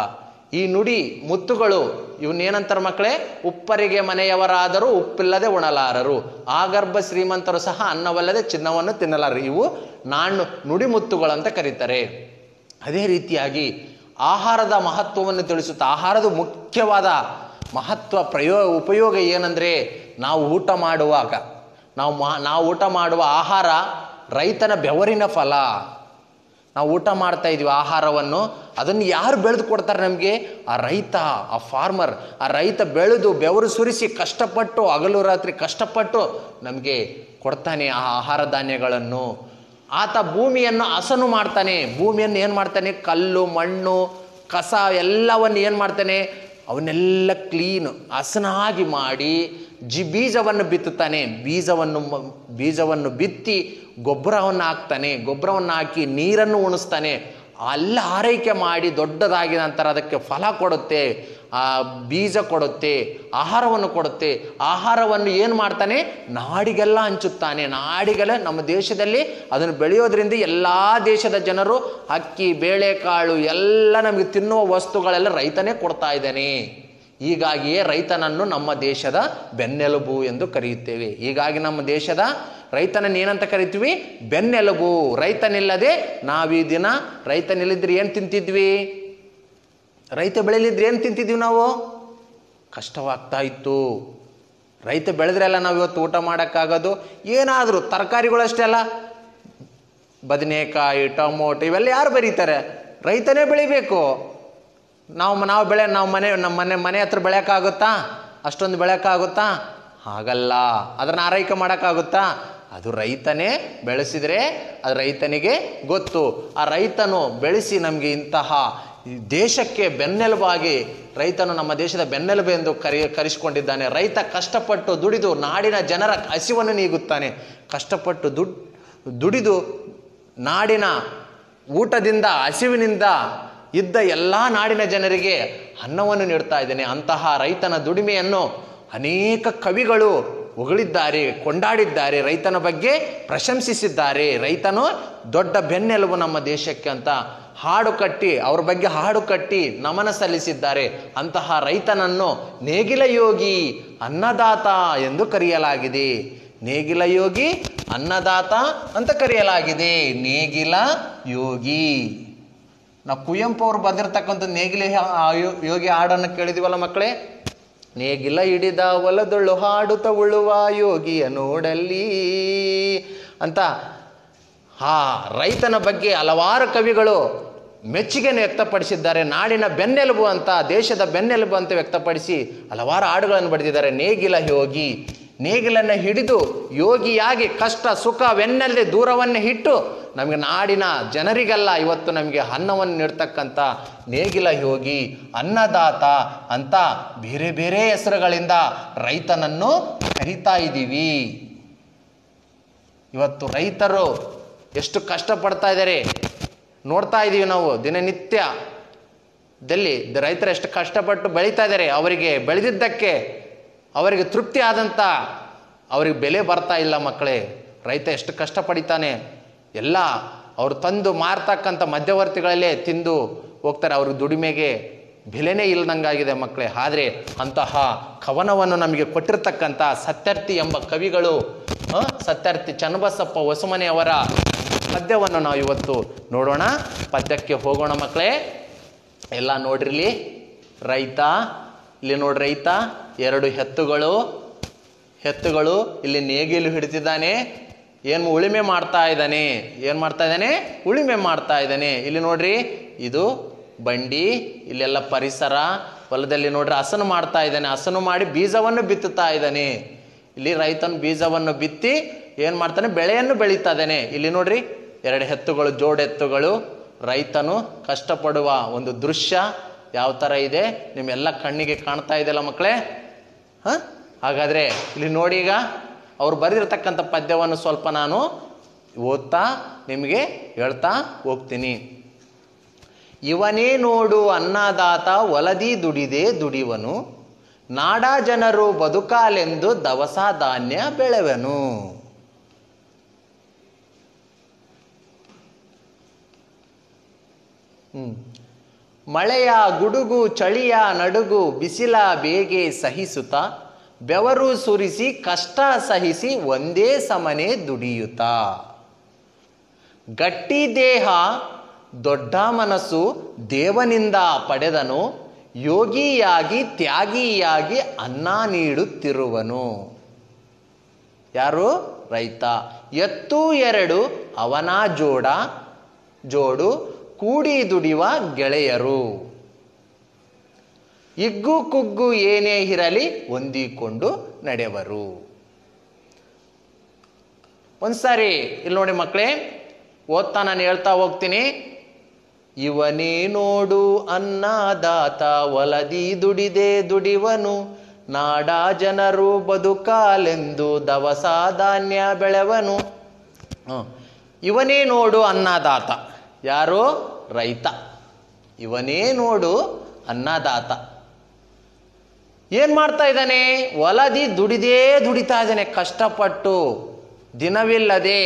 ಈ ನುಡಿ ಮುತ್ತುಗಳು ಇವನ್ನೇನಂತಾರೆ ಮಕ್ಕಳೇ ಉಪ್ಪರಿಗೆ ಮನೆಯವರಾದರೂ ಉಪ್ಪಿಲ್ಲದೆ ಉಣಲಾರರು ಆಗರ್ಭ ಶ್ರೀಮಂತರು ಸಹ ಅನ್ನವಲ್ಲದೆ ಚಿನ್ನವನ್ನು ತಿನ್ನಲಾರರು ಇವು ನಾಣ್ಣು ನುಡಿಮುತ್ತುಗಳು ಅಂತ ಕರೀತಾರೆ ಅದೇ ರೀತಿಯಾಗಿ ಆಹಾರದ ಮಹತ್ವವನ್ನು ತಿಳಿಸುತ್ತಾ ಆಹಾರದ ಮುಖ್ಯವಾದ ಮಹತ್ವ ಪ್ರಯೋ ಉಪಯೋಗ ಏನಂದರೆ ನಾವು ಊಟ ಮಾಡುವಾಗ ನಾವು ಮಾ ನಾವು ಊಟ ಮಾಡುವ ಆಹಾರ ರೈತನ ಬೆವರಿನ ಫಲ ನಾವು ಊಟ ಮಾಡ್ತಾ ಇದೀವಿ ಆಹಾರವನ್ನು ಅದನ್ನು ಯಾರು ಬೆಳೆದು ಕೊಡ್ತಾರೆ ನಮಗೆ ಆ ರೈತ ಆ ಫಾರ್ಮರ್ ಆ ರೈತ ಬೆಳೆದು ಬೆವರು ಸುರಿಸಿ ಕಷ್ಟಪಟ್ಟು ಹಗಲು ರಾತ್ರಿ ಕಷ್ಟಪಟ್ಟು ನಮಗೆ ಕೊಡ್ತಾನೆ ಆ ಆಹಾರ ಧಾನ್ಯಗಳನ್ನು ಆತ ಭೂಮಿಯನ್ನು ಹಸನು ಮಾಡ್ತಾನೆ ಭೂಮಿಯನ್ನು ಏನು ಮಾಡ್ತಾನೆ ಕಲ್ಲು ಮಣ್ಣು ಕಸ ಎಲ್ಲವನ್ನು ಏನು ಮಾಡ್ತಾನೆ ಅವನ್ನೆಲ್ಲ ಕ್ಲೀನ್ ಹಸನಾಗಿ ಮಾಡಿ ಜಿ ಬೀಜವನ್ನು ಬಿತ್ತುತ್ತಾನೆ ಬೀಜವನ್ನು ಮ- ಬೀಜವನ್ನು ಬಿತ್ತಿ ಗೊಬ್ಬರವನ್ನು ಹಾಕ್ತಾನೆ ಗೊಬ್ಬರವನ್ನು ಹಾಕಿ ನೀರನ್ನು ಉಣಿಸ್ತಾನೆ ಎಲ್ಲ ಆರೈಕೆ ಮಾಡಿ ದೊಡ್ಡದಾಗಿ ನಂತರ ಅದಕ್ಕೆ ಫಲ ಕೊಡುತ್ತೆ ಆ ಬೀಜ ಕೊಡುತ್ತೆ ಆಹಾರವನ್ನು ಕೊಡುತ್ತೆ ಆಹಾರವನ್ನು ಏನು ಮಾಡ್ತಾನೆ ನಾಡಿಗೆಲ್ಲ ಹಂಚುತ್ತಾನೆ ನಾಡಿಗೆಲ್ಲ ನಮ್ಮ ದೇಶದಲ್ಲಿ ಅದನ್ನು ಬೆಳೆಯೋದ್ರಿಂದ ಎಲ್ಲ ದೇಶದ ಜನರು ಅಕ್ಕಿ ಬೇಳೆಕಾಳು ಎಲ್ಲ ನಮಗೆ ತಿನ್ನುವ ವಸ್ತುಗಳೆಲ್ಲ ರೈತನೇ ಕೊಡ್ತಾ ಇದ್ದಾನೆ ಹೀಗಾಗಿಯೇ ರೈತನನ್ನು ನಮ್ಮ ದೇಶದ ಬೆನ್ನೆಲುಬು ಎಂದು ಕರೆಯುತ್ತೇವೆ ಹೀಗಾಗಿ ನಮ್ಮ ದೇಶದ ರೈತನನ್ನು ಏನಂತ ಕರಿತೀವಿ ಬೆನ್ನೆಲುಬು ರೈತನಿಲ್ಲದೆ ನಾವೀ ದಿನ ರೈತನಿಲ್ಲದ್ರೆ ಏನು ತಿಂತಿದ್ವಿ ರೈತ ಬೆಳೆಲಿದ್ರೆ ಏನು ತಿಂತಿದ್ವಿ ನಾವು ಕಷ್ಟವಾಗ್ತಾ ಇತ್ತು ರೈತ ಬೆಳೆದ್ರೆಲ್ಲ ನಾವು ಇವತ್ತು ಊಟ ಮಾಡೋಕ್ಕಾಗೋದು ಏನಾದರೂ ತರಕಾರಿಗಳಷ್ಟೇ ಅಲ್ಲ ಬದನೆಕಾಯಿ ಟೊಮೊಟೊ ಇವೆಲ್ಲ ಯಾರು ಬೆರೀತಾರೆ ರೈತನೇ ಬೆಳಿಬೇಕು ನಾವು ನಾವು ಬೆಳೆ ನಾವು ಮನೆ ನಮ್ಮ ಮನೆ ಮನೆ ಹತ್ರ ಬೆಳೆಯೋಕ್ಕಾಗುತ್ತಾ ಅಷ್ಟೊಂದು ಬೆಳೆಯೋಕ್ಕಾಗುತ್ತಾ ಹಾಗಲ್ಲ ಅದನ್ನು ಆರೈಕೆ ಮಾಡೋಕ್ಕಾಗುತ್ತಾ ಅದು ರೈತನೇ ಬೆಳೆಸಿದರೆ ಅದು ರೈತನಿಗೆ ಗೊತ್ತು ಆ ರೈತನು ಬೆಳೆಸಿ ನಮಗೆ ಇಂತಹ ಈ ದೇಶಕ್ಕೆ ಬೆನ್ನೆಲುಬಾಗಿ ರೈತನು ನಮ್ಮ ದೇಶದ ಬೆನ್ನೆಲುಬು ಎಂದು ಕರಿ ಕರೆಸಿಕೊಂಡಿದ್ದಾನೆ ರೈತ ಕಷ್ಟಪಟ್ಟು ದುಡಿದು ನಾಡಿನ ಜನರ ಹಸಿವನ್ನು ನೀಗುತ್ತಾನೆ ಕಷ್ಟಪಟ್ಟು ದುಡ್ ದುಡಿದು ನಾಡಿನ ಊಟದಿಂದ ಹಸಿವಿನಿಂದ ಇದ್ದ ಎಲ್ಲ ನಾಡಿನ ಜನರಿಗೆ ಅನ್ನವನ್ನು ನೀಡ್ತಾ ಇದ್ದೇನೆ ಅಂತಹ ರೈತನ ದುಡಿಮೆಯನ್ನು ಅನೇಕ ಕವಿಗಳು ಹೊಗಳಿದ್ದಾರೆ ಕೊಂಡಾಡಿದ್ದಾರೆ ರೈತನ ಬಗ್ಗೆ ಪ್ರಶಂಸಿಸಿದ್ದಾರೆ ರೈತನು ದೊಡ್ಡ ಬೆನ್ನೆಲುಬು ನಮ್ಮ ದೇಶಕ್ಕೆ ಅಂತ ಹಾಡು ಕಟ್ಟಿ ಅವ್ರ ಬಗ್ಗೆ ಹಾಡು ಕಟ್ಟಿ ನಮನ ಸಲ್ಲಿಸಿದ್ದಾರೆ ಅಂತಹ ರೈತನನ್ನು ನೇಗಿಲ ಯೋಗಿ ಅನ್ನದಾತ ಎಂದು ಕರೆಯಲಾಗಿದೆ ನೇಗಿಲ ಯೋಗಿ ಅನ್ನದಾತ ಅಂತ ಕರೆಯಲಾಗಿದೆ ನೇಗಿಲ ಯೋಗಿ ನಾವು ಕುವೆಂಪು ಅವರು ಬರೆದಿರ್ತಕ್ಕಂಥ ನೇಗಿಲ ಯಾ- ಆ ಯೋ- ಯೋಗಿ ಹಾಡನ್ನು ಕೇಳಿದಿವಲ್ಲ ಮಕ್ಕಳೇ ನೇಗಿಲ ಹಿಡಿದ ಹೊಲದೊಳ್ಳು ಹಾಡುತ್ತ ಉಳುವ ಯೋಗಿಯ ನೋಡಲ್ಲಿ ಅಂತ ಆ ರೈತನ ಬಗ್ಗೆ ಹಲವಾರು ಕವಿಗಳು ಮೆಚ್ಚುಗೆಯನ್ನು ವ್ಯಕ್ತಪಡಿಸಿದ್ದಾರೆ ನಾಡಿನ ಬೆನ್ನೆಲುಬು ಅಂತ ದೇಶದ ಬೆನ್ನೆಲುಬು ಅಂತ ವ್ಯಕ್ತಪಡಿಸಿ ಹಲವಾರು ಹಾಡುಗಳನ್ನು ಬರೆದಿದ್ದಾರೆ ನೇಗಿಲ ಯೋಗಿ ನೇಗಿಲನ್ನು ಹಿಡಿದು ಯೋಗಿಯಾಗಿ ಕಷ್ಟ ಸುಖವೆನ್ನಲ್ಲದೆ ದೂರವನ್ನೇ ಇಟ್ಟು ನಮಗೆ ನಾಡಿನ ಜನರಿಗೆಲ್ಲ ಇವತ್ತು ನಮಗೆ ಅನ್ನವನ್ನು ನೀಡ್ತಕ್ಕಂಥ ನೇಗಿಲ ಯೋಗಿ ಅನ್ನದಾತ ಅಂತ ಬೇರೆ ಬೇರೆ ಹೆಸರುಗಳಿಂದ ರೈತನನ್ನು ಕರಿತಾ ಇದ್ದೀವಿ ಇವತ್ತು ರೈತರು ಎಷ್ಟು ಕಷ್ಟಪಡ್ತಾ ಇದ್ದಾರೆ ನೋಡ್ತಾ ಇದ್ದೀವಿ ನಾವು ದಿನನಿತ್ಯ ದಲ್ಲಿ ರೈತರು ಎಷ್ಟು ಕಷ್ಟಪಟ್ಟು ಬೆಳೀತಾ ಇದ್ದಾರೆ ಅವರಿಗೆ ಬೆಳೆದಿದ್ದಕ್ಕೆ ಅವರಿಗೆ ತೃಪ್ತಿ ಆದಂಥ ಅವ್ರಿಗೆ ಬೆಲೆ ಬರ್ತಾ ಇಲ್ಲ ಮಕ್ಕಳೇ ರೈತ ಎಷ್ಟು ಕಷ್ಟ ಪಡಿತಾನೆ ಎಲ್ಲ ಅವ್ರು ತಂದು ಮಾರ್ತಕ್ಕಂಥ ಮಧ್ಯವರ್ತಿಗಳಲ್ಲೇ ತಿಂದು ಹೋಗ್ತಾರೆ ಅವ್ರ ದುಡಿಮೆಗೆ ಬೆಲೆನೇ ಇಲ್ಲದಂಗಾಗಿದೆ ಮಕ್ಕಳೇ ಆದರೆ ಅಂತಹ ಕವನವನ್ನು ನಮಗೆ ಕೊಟ್ಟಿರ್ತಕ್ಕಂಥ ಸತ್ಯರ್ಥಿ ಎಂಬ ಕವಿಗಳು ಆ, ಸತ್ಯರ್ಥಿ ಚನ್ನಬಸಪ್ಪ ಹೊಸಮನೆಯವರ ಪದ್ಯವನ್ನು ನಾವು ಇವತ್ತು ನೋಡೋಣ ಪದ್ಯಕ್ಕೆ ಹೋಗೋಣ ಮಕ್ಕಳೇ ಎಲ್ಲ ನೋಡ್ರಿಲಿ ರೈತ ಇಲ್ಲಿ ನೋಡ್ರಿ ರೈತ ಎರಡು ಹೆತ್ತುಗಳು ಹೆತ್ತುಗಳು ಇಲ್ಲಿ ನೇಗಿಲು ಹಿಡಿತಿದ್ದಾನೆ ಏನು ಉಳಿಮೆ ಮಾಡ್ತಾ ಇದ್ದಾನೆ ಏನು ಮಾಡ್ತಾ ಇದ್ದಾನೆ ಉಳಿಮೆ ಮಾಡ್ತಾ ಇದ್ದಾನೆ ಇಲ್ಲಿ ನೋಡ್ರಿ ಇದು ಬಂಡಿ ಇಲ್ಲೆಲ್ಲ ಪರಿಸರ ಹೊಲದಲ್ಲಿ ನೋಡ್ರಿ ಹಸನು ಮಾಡ್ತಾ ಇದ್ದಾನೆ ಹಸನು ಮಾಡಿ ಬೀಜವನ್ನು ಬಿತ್ತುತ್ತಾ ಇದ್ದಾನೆ ಇಲ್ಲಿ ರೈತನು ಬೀಜವನ್ನು ಬಿತ್ತಿ ಏನು ಮಾಡ್ತಾನೆ ಬೆಳೆಯನ್ನು ಬೆಳೀತಾ ಇದ್ದಾನೆ ಇಲ್ಲಿ ನೋಡ್ರಿ ಎರಡು ಎತ್ತುಗಳು ಜೋಡೆತ್ತುಗಳು ರೈತನು ಕಷ್ಟಪಡುವ ಒಂದು ದೃಶ್ಯ ಯಾವ ಥರ ಇದೆ ನಿಮ್ಮೆಲ್ಲ ಕಣ್ಣಿಗೆ ಕಾಣ್ತಾ ಇದೆಯಲ್ಲ ಮಕ್ಕಳೇ ಹ ಹಾಗಾದರೆ ಇಲ್ಲಿ ನೋಡಿ ಈಗ ಅವ್ರು ಬರೆದಿರ್ತಕ್ಕಂಥ ಪದ್ಯವನ್ನು ಸ್ವಲ್ಪ ನಾನು ಓದ್ತಾ ನಿಮಗೆ ಹೇಳ್ತಾ ಹೋಗ್ತೀನಿ ಇವನೇ ನೋಡು ಅನ್ನದಾತ ಒಲದಿ ದುಡಿದೆ ದುಡಿವನು ನಾಡ ಜನರು ಬದುಕಾಲೆಂದು ದವಸ ಧಾನ್ಯ ಬೆಳೆವನು ಹ್ಮ್. ಮಳೆಯ ಗುಡುಗು ಚಳಿಯ ನಡುಗು ಬಿಸಿಲ ಬೇಗೆ ಸಹಿಸುತ್ತ ಬೆವರು ಸುರಿಸಿ ಕಷ್ಟ ಸಹಿಸಿ ಒಂದೇ ಸಮನೆ ದುಡಿಯುತ್ತ ಗಟ್ಟಿ ದೇಹ ದೊಡ್ಡ ಮನಸ್ಸು ದೇವನಿಂದ ಪಡೆದನು ಯೋಗಿಯಾಗಿ ತ್ಯಾಗಿಯಾಗಿ ಅನ್ನ ನೀಡುತ್ತಿರುವನು ಯಾರು ರೈತ ಎತ್ತು ಎರಡು ಅವನ ಜೋಡ ಜೋಡು ಕೂಡಿ ದುಡಿಯುವ ಗೆಳೆಯರು ಇಗ್ಗು ಕುಗ್ಗು ಏನೇ ಇರಲಿ ಹೊಂದಿಕೊಂಡು ನಡೆವರು ಒಂದ್ಸಾರಿ ಇಲ್ಲಿ ನೋಡಿ ಮಕ್ಕಳೇ ಓದ್ತಾ ನಾನು ಹೇಳ್ತಾ ಹೋಗ್ತೀನಿ ಇವನೇ ನೋಡು ಅನ್ನದಾತ ಒಲದಿ ದುಡಿದೆ ದುಡಿವನು ನಾಡ ಜನರು ಬದುಕಾಲೆಂದು ದವಸ ಧಾನ್ಯ ಬೆಳೆವನು ಹ್ಮ್. ಇವನೇ ನೋಡು ಅನ್ನದಾತ ಯಾರು ರೈತ ಇವನೇ ನೋಡು ಅನ್ನದಾತ ಏನ್ ಮಾಡ್ತಾ ಇದ್ದಾನೆ ಹೊಲದಿ ದುಡಿದೇ ದುಡಿತಾ ಇದ್ದಾನೆ ಕಷ್ಟಪಟ್ಟು ದಿನವಿಲ್ಲದೆ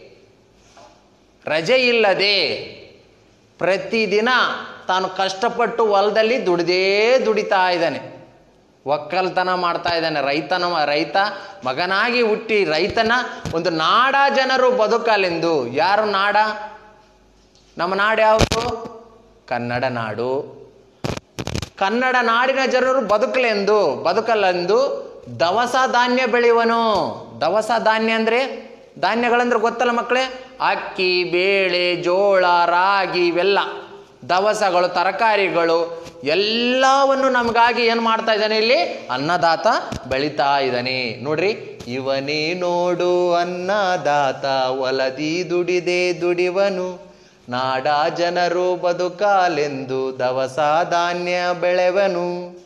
ರಜೆ ಇಲ್ಲದೆ ಪ್ರತಿದಿನ ತಾನು ಕಷ್ಟಪಟ್ಟು ಹೊಲದಲ್ಲಿ ದುಡಿದೇ ದುಡಿತಾ ಇದ್ದಾನೆ ಒಕ್ಕಲ್ತನ ಮಾಡ್ತಾ ಇದ್ದಾನೆ ರೈತನ ರೈತ ಮಗನಾಗಿ ಹುಟ್ಟಿ ರೈತನ ಒಂದು ನಾಡ ಜನರು ಬದುಕಲೆಂದು ಯಾರು ನಾಡ ನಮ್ಮ ನಾಡು ಯಾವುದು ಕನ್ನಡ ನಾಡು ಕನ್ನಡ ನಾಡಿನ ಜನರು ಬದುಕಲೆಂದು ಬದುಕಲೆಂದು ದವಸ ಧಾನ್ಯ ಬೆಳೆಯುವನು ದವಸ ಧಾನ್ಯ ಅಂದ್ರೆ ಧಾನ್ಯಗಳಂದ್ರೆ ಗೊತ್ತಲ್ಲ ಮಕ್ಕಳೇ ಅಕ್ಕಿ ಬೇಳೆ ಜೋಳ ರಾಗಿ ಇವೆಲ್ಲ ದವಸಗಳು ತರಕಾರಿಗಳು ಎಲ್ಲವನ್ನು ನಮಗಾಗಿ ಏನು ಮಾಡ್ತಾ ಇದ್ದಾನೆ ಇಲ್ಲಿ ಅನ್ನದಾತ ಬೆಳಿತಾ ಇದ್ದಾನೆ ನೋಡ್ರಿ ಇವನೇ ನೋಡು ಅನ್ನದಾತ ಒಲದಿ ದುಡಿದೆ ದುಡಿವನು ನಾಡ ಜನರು ಬದುಕಾಲೆಂದು ದವಸ ಧಾನ್ಯ ಬೆಳೆವನು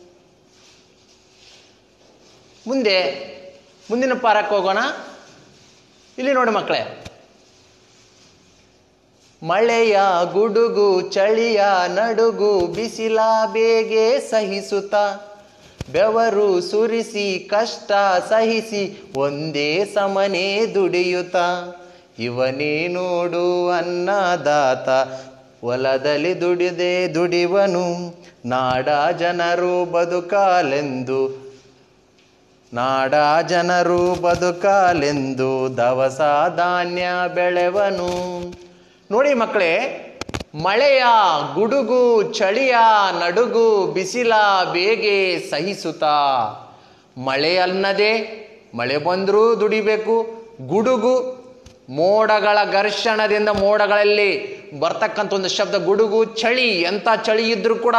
ಮುಂದೆ ಮುಂದಿನ ಪಾರಕ್ಕೆ ಹೋಗೋಣ ಇಲ್ಲಿ ನೋಡಿ ಮಕ್ಕಳೇ ಮಳೆಯ ಗುಡುಗು ಚಳಿಯ ನಡುಗು ಬಿಸಿಲ ಬೇಗೆ ಸಹಿಸುತ್ತ ಬೆವರು ಸುರಿಸಿ ಕಷ್ಟ ಸಹಿಸಿ ಒಂದೇ ಸಮನೆ ದುಡಿಯುತ್ತ ಇವನೇ ನೋಡು ಅನ್ನದಾತ ಹೊಲದಲ್ಲಿ ದುಡಿದೆ ದುಡಿವನು ನಾಡ ಜನರು ಬದುಕಾಲೆಂದು ನಾಡ ಜನರು ಬದುಕಾಲೆಂದು ದವಸ ಧಾನ್ಯ ಬೆಳೆವನು ನೋಡಿ ಮಕ್ಕಳೇ ಮಳೆಯ ಗುಡುಗು ಚಳಿಯ ನಡುಗು ಬಿಸಿಲ ಬೇಗೆ ಸಹಿಸುತ್ತ ಮಳೆ ಅನ್ನದೇ ಮಳೆ ಬಂದರೂ ದುಡಿಬೇಕು ಗುಡುಗು ಮೋಡಗಳ ಘರ್ಷಣದಿಂದ ಮೋಡಗಳಲ್ಲಿ ಬರ್ತಕ್ಕಂಥ ಒಂದು ಶಬ್ದ ಗುಡುಗು ಚಳಿ ಎಂಥ ಚಳಿ ಇದ್ರೂ ಕೂಡ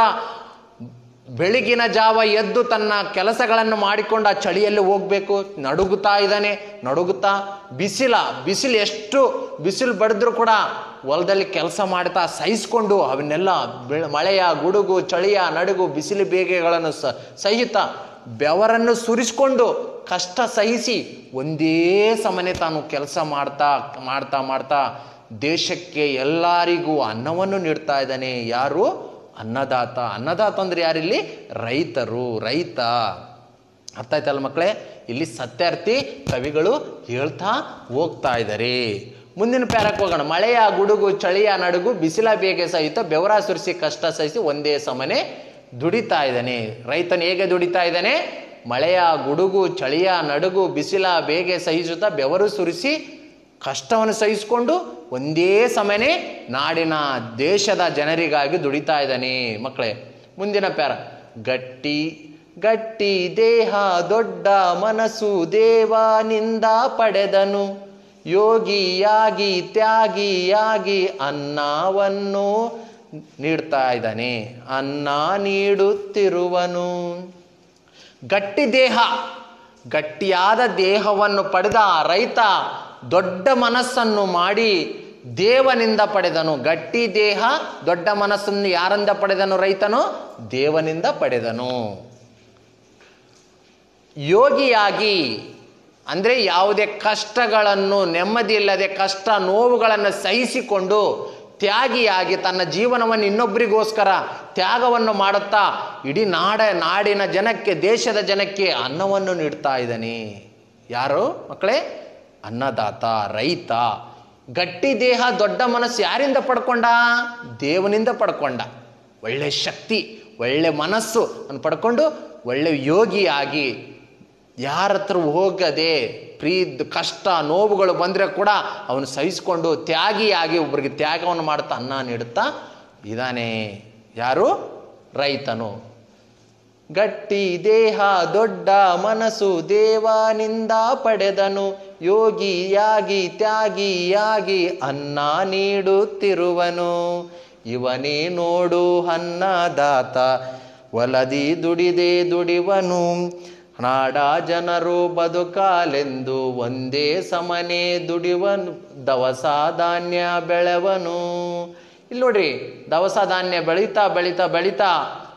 ಬೆಳಗಿನ ಜಾವ ಎದ್ದು ತನ್ನ ಕೆಲಸಗಳನ್ನು ಮಾಡಿಕೊಂಡು ಆ ಚಳಿಯಲ್ಲಿ ಹೋಗ್ಬೇಕು ನಡುಗುತ್ತಾ ಇದ್ದಾನೆ ನಡುಗುತ್ತಾ ಬಿಸಿಲ ಬಿಸಿಲು ಎಷ್ಟು ಬಿಸಿಲು ಬಡಿದ್ರು ಕೂಡ ಹೊಲದಲ್ಲಿ ಕೆಲಸ ಮಾಡ್ತಾ ಸಹಿಸ್ಕೊಂಡು ಅವನ್ನೆಲ್ಲ ಬೆಳ ಮಳೆಯ ಗುಡುಗು ಚಳಿಯ ನಡುಗು ಬಿಸಿಲು ಬೇಗೆಗಳನ್ನು ಸ ಸಹಿತ ಬೆವರನ್ನು ಸುರಿಸ್ಕೊಂಡು ಕಷ್ಟ ಸಹಿಸಿ ಒಂದೇ ಸಮನೆ ತಾನು ಕೆಲಸ ಮಾಡ್ತಾ ಮಾಡ್ತಾ ಮಾಡ್ತಾ ದೇಶಕ್ಕೆ ಎಲ್ಲರಿಗೂ ಅನ್ನವನ್ನು ನೀಡ್ತಾ ಇದ್ದಾನೆ ಯಾರು ಅನ್ನದಾತ ಅನ್ನದಾತ ಅಂದ್ರೆ ಯಾರಿಲ್ಲಿ ರೈತರು ರೈತ ಅರ್ಥ ಆಯ್ತಲ್ಲ ಮಕ್ಕಳೇ ಇಲ್ಲಿ ಸತ್ಯಾರ್ಥಿ ಕವಿಗಳು ಹೇಳ್ತಾ ಹೋಗ್ತಾ ಇದ್ದಾರೆ ಮುಂದಿನ ಪ್ಯಾರಕ್ಕೆ ಹೋಗೋಣ ಮಳೆಯ ಗುಡುಗು ಚಳಿಯ ನಡುಗು ಬಿಸಿಲ ಬೇಗೆ ಸಹಿತ ಬೆವರ ಸುರಿಸಿ ಕಷ್ಟ ಸಹಿಸಿ ಒಂದೇ ಸಮನೆ ದುಡಿತಾ ಇದ್ದಾನೆ ರೈತನು ಹೇಗೆ ದುಡಿತಾ ಇದ್ದಾನೆ ಮಳೆಯ ಗುಡುಗು ಚಳಿಯ ನಡುಗು ಬಿಸಿಲ ಬೇಗೆ ಸಹಿಸುತ್ತಾ ಬೆವರು ಸುರಿಸಿ ಕಷ್ಟವನ್ನು ಸಹಿಸಿಕೊಂಡು ಒಂದೇ ಸಮನೆ ನಾಡಿನ ದೇಶದ ಜನರಿಗಾಗಿ ದುಡಿತಾ ಇದ್ದಾನೆ ಮಕ್ಕಳೇ ಮುಂದಿನ ಪ್ಯಾರ ಗಟ್ಟಿ ಗಟ್ಟಿ ದೇಹ ದೊಡ್ಡ ಮನಸ್ಸು ದೇವನಿಂದ ಪಡೆದನು ಯೋಗಿಯಾಗಿ ತ್ಯಾಗಿಯಾಗಿ ಅನ್ನವನ್ನು ನೀಡ್ತಾ ಇದ್ದಾನೆ ಅನ್ನ ನೀಡುತ್ತಿರುವನು ಗಟ್ಟಿ ದೇಹ ಗಟ್ಟಿಯಾದ ದೇಹವನ್ನು ಪಡೆದ ರೈತ ದೊಡ್ಡ ಮನಸ್ಸನ್ನು ಮಾಡಿ ದೇವನಿಂದ ಪಡೆದನು ಗಟ್ಟಿ ದೇಹ ದೊಡ್ಡ ಮನಸ್ಸನ್ನು ಯಾರಿಂದ ಪಡೆದನು ರೈತನು ದೇವನಿಂದ ಪಡೆದನು ಯೋಗಿಯಾಗಿ ಅಂದರೆ ಯಾವುದೇ ಕಷ್ಟಗಳನ್ನು ನೆಮ್ಮದಿ ಇಲ್ಲದೆ ಕಷ್ಟ ನೋವುಗಳನ್ನು ಸಹಿಸಿಕೊಂಡು ತ್ಯಾಗಿಯಾಗಿ ತನ್ನ ಜೀವನವನ್ನು ಇನ್ನೊಬ್ಬರಿಗೋಸ್ಕರ ತ್ಯಾಗವನ್ನು ಮಾಡುತ್ತಾ ಇಡೀ ನಾಡ ನಾಡಿನ ಜನಕ್ಕೆ ದೇಶದ ಜನಕ್ಕೆ ಅನ್ನವನ್ನು ನೀಡ್ತಾ ಇದ್ದಾನೆ ಯಾರು ಮಕ್ಕಳೇ ಅನ್ನದಾತ ರೈತ ಗಟ್ಟಿ ದೇಹ ದೊಡ್ಡ ಮನಸ್ಸು ಯಾರಿಂದ ಪಡ್ಕೊಂಡ ದೇವನಿಂದ ಪಡ್ಕೊಂಡ ಒಳ್ಳೆ ಶಕ್ತಿ ಒಳ್ಳೆ ಮನಸ್ಸು ಅನ್ನು ಪಡ್ಕೊಂಡು ಒಳ್ಳೆ ಯೋಗಿಯಾಗಿ ಯಾರ ಹತ್ರ ಹೋಗದೆ ಪ್ರೀ ಕಷ್ಟ ನೋವುಗಳು ಬಂದರೆ ಕೂಡ ಅವನು ಸಹಿಸಿಕೊಂಡು ತ್ಯಾಗಿಯಾಗಿ ಒಬ್ಬರಿಗೆ ತ್ಯಾಗವನ್ನು ಮಾಡ್ತಾ ಅನ್ನ ನೀಡುತ್ತಾ ಇದ್ದಾನೆ ಯಾರು ರೈತನು ಗಟ್ಟಿ ದೇಹ ದೊಡ್ಡ ಮನಸ್ಸು ದೇವನಿಂದ ಪಡೆದನು ಯೋಗಿಯಾಗಿ ತ್ಯಾಗಿಯಾಗಿ ಅನ್ನ ನೀಡುತ್ತಿರುವನು ಇವನೇ ನೋಡು ಅನ್ನದಾತ ಒಲದಿ ದುಡಿದೆ ದುಡಿವನು ನಾಡ ಜನರು ಬದುಕಾಲೆಂದು ಒಂದೇ ಸಮನೆ ದುಡಿವನು ದವಸ ಧಾನ್ಯ ಬೆಳೆವನು ಇಲ್ಲಿ ನೋಡ್ರಿ ದವಸ ಧಾನ್ಯ ಬೆಳೀತಾ ಬೆಳೀತಾ ಬೆಳೀತಾ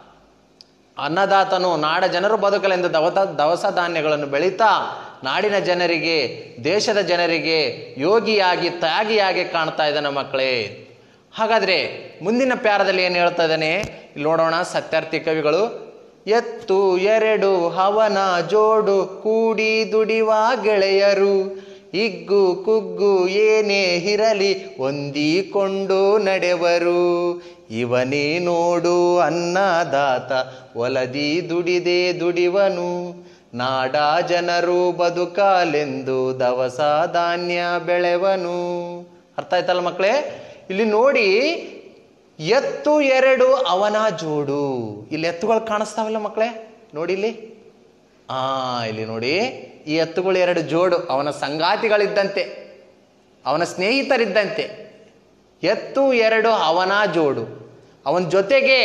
ಅನ್ನದಾತನು ನಾಡ ಜನರು ಬದುಕಲೆಂದು ದವತ ದವಸ ಧಾನ್ಯಗಳನ್ನು ಬೆಳೀತಾ ನಾಡಿನ ಜನರಿಗೆ ದೇಶದ ಜನರಿಗೆ ಯೋಗಿಯಾಗಿ ತ್ಯಾಗಿಯಾಗಿ ಕಾಣ್ತಾ ಇದ್ದಾನೆ ಮಕ್ಕಳೇ ಹಾಗಾದ್ರೆ ಮುಂದಿನ ಪ್ಯಾರದಲ್ಲಿ ಏನು ಹೇಳ್ತಾ ಇದ್ದಾನೆ ಇಲ್ಲಿ ನೋಡೋಣ ಸತ್ಯಾರ್ಥಿ ಕವಿಗಳು ಎತ್ತು ಎರಡು ಹವನ ಜೋಡು ಕೂಡಿ ದುಡಿವ ಗೆಳೆಯರು ಇಗ್ಗು ಕುಗ್ಗು ಏನೇ ಇರಲಿ ಹೊಂದಿಕೊಂಡು ನಡೆವರು ಇವನೇ ನೋಡು ಅನ್ನದಾತ ಒಲದಿ ದುಡಿದೆ ದುಡಿವನು ನಾಡ ಜನರು ಬದುಕಾಲೆಂದು ದವಸ ಧಾನ್ಯ ಬೆಳೆವನು ಅರ್ಥ ಆಯ್ತಲ್ಲ ಮಕ್ಕಳೇ ಇಲ್ಲಿ ನೋಡಿ ಎತ್ತು ಎರಡು ಅವನ ಜೋಡು ಇಲ್ಲಿ ಎತ್ತುಗಳು ಕಾಣಿಸ್ತಾವಲ್ಲ ಮಕ್ಕಳೇ ನೋಡಿ ಇಲ್ಲಿ ಆ ಇಲ್ಲಿ ನೋಡಿ ಈ ಎತ್ತುಗಳು ಎರಡು ಜೋಡು ಅವನ ಸಂಗಾತಿಗಳಿದ್ದಂತೆ ಅವನ ಸ್ನೇಹಿತರಿದ್ದಂತೆ ಎತ್ತು ಎರಡು ಅವನ ಜೋಡು ಅವನ ಜೊತೆಗೆ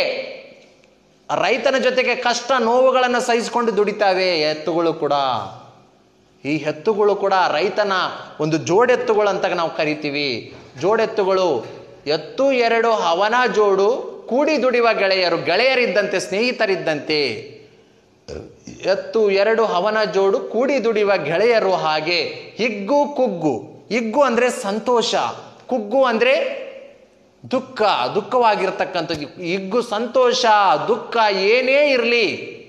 ರೈತನ ಜೊತೆಗೆ ಕಷ್ಟ ನೋವುಗಳನ್ನು ಸಹಿಸಿಕೊಂಡು ದುಡಿತಾವೆ ಎತ್ತುಗಳು ಕೂಡ ಈ ಎತ್ತುಗಳು ಕೂಡ ರೈತನ ಒಂದು ಜೋಡೆತ್ತುಗಳು ಅಂತ ನಾವು ಕರಿತೀವಿ ಜೋಡೆತ್ತುಗಳು ಎತ್ತು ಎರಡು ಅವನ ಜೋಡು ಕೂಡಿ ದುಡಿಯುವ ಗೆಳೆಯರು ಗೆಳೆಯರಿದ್ದಂತೆ ಸ್ನೇಹಿತರಿದ್ದಂತೆ ಎತ್ತು ಎರಡು ಅವನ ಜೋಡು ಕೂಡಿ ದುಡಿಯುವ ಗೆಳೆಯರು ಹಾಗೆ ಹಿಗ್ಗು ಕುಗ್ಗು ಹಿಗ್ಗು ಅಂದ್ರೆ ಸಂತೋಷ ಕುಗ್ಗು ಅಂದ್ರೆ ದುಃಖ ದುಃಖವಾಗಿರ್ತಕ್ಕಂಥದ್ದು ಹಿಗ್ಗು ಸಂತೋಷ ದುಃಖ ಏನೇ ಇರಲಿ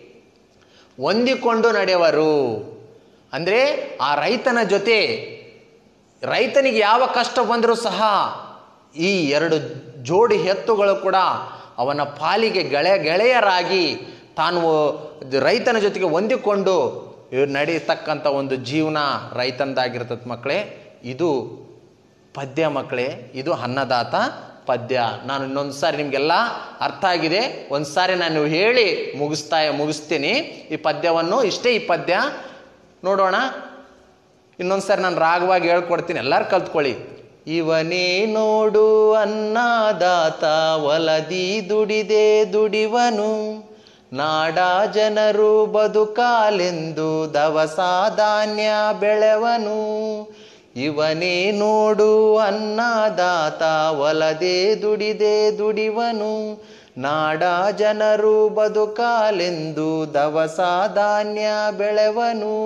ಹೊಂದಿಕೊಂಡು ನಡೆಯುವರು ಅಂದರೆ ಆ ರೈತನ ಜೊತೆ ರೈತನಿಗೆ ಯಾವ ಕಷ್ಟ ಬಂದರೂ ಸಹ ಈ ಎರಡು ಜೋಡಿ ಎತ್ತುಗಳು ಕೂಡ ಅವನ ಪಾಲಿಗೆ ಗೆಳೆ ಗೆಳೆಯರಾಗಿ ತಾನು ರೈತನ ಜೊತೆಗೆ ಹೊಂದಿಕೊಂಡು ನಡೀತಕ್ಕಂಥ ಒಂದು ಜೀವನ ರೈತನದಾಗಿರ್ತದೆ ಮಕ್ಕಳೇ ಇದು ಪದ್ಯ ಮಕ್ಕಳೇ ಇದು ಅನ್ನದಾತ ಪದ್ಯ ನಾನು ಇನ್ನೊಂದು ಸಾರಿ ನಿಮಗೆಲ್ಲ ಅರ್ಥ ಆಗಿದೆ ಒಂದು ಸಾರಿ ನಾನು ಹೇಳಿ ಮುಗಿಸ್ತಾ ಮುಗಿಸ್ತೀನಿ ಈ ಪದ್ಯವನ್ನು ಇಷ್ಟೇ ಈ ಪದ್ಯ ನೋಡೋಣ ಇನ್ನೊಂದು ಸಾರಿ ನಾನು ರಾಗವಾಗಿ ಹೇಳ್ಕೊಡ್ತೀನಿ ಎಲ್ಲರೂ ಕಲ್ತ್ಕೊಳ್ಳಿ ಇವನೇ ನೋಡು ಅನ್ನದಾತ ಒಲದಿ ದುಡಿದೆ ದುಡಿವನು ನಾಡ ಜನರು ಬದುಕಾಲೆಂದು ದವಸ ಧಾನ್ಯ ಬೆಳೆವನು ಇವನೇ ನೋಡು ಅನ್ನದಾತ ಒಲದೆ ದುಡಿದೆ ದುಡಿವನು ನಾಡ ಜನರು ಬದುಕಾಲೆಂದು ದವಸ ಧಾನ್ಯ ಬೆಳೆವನು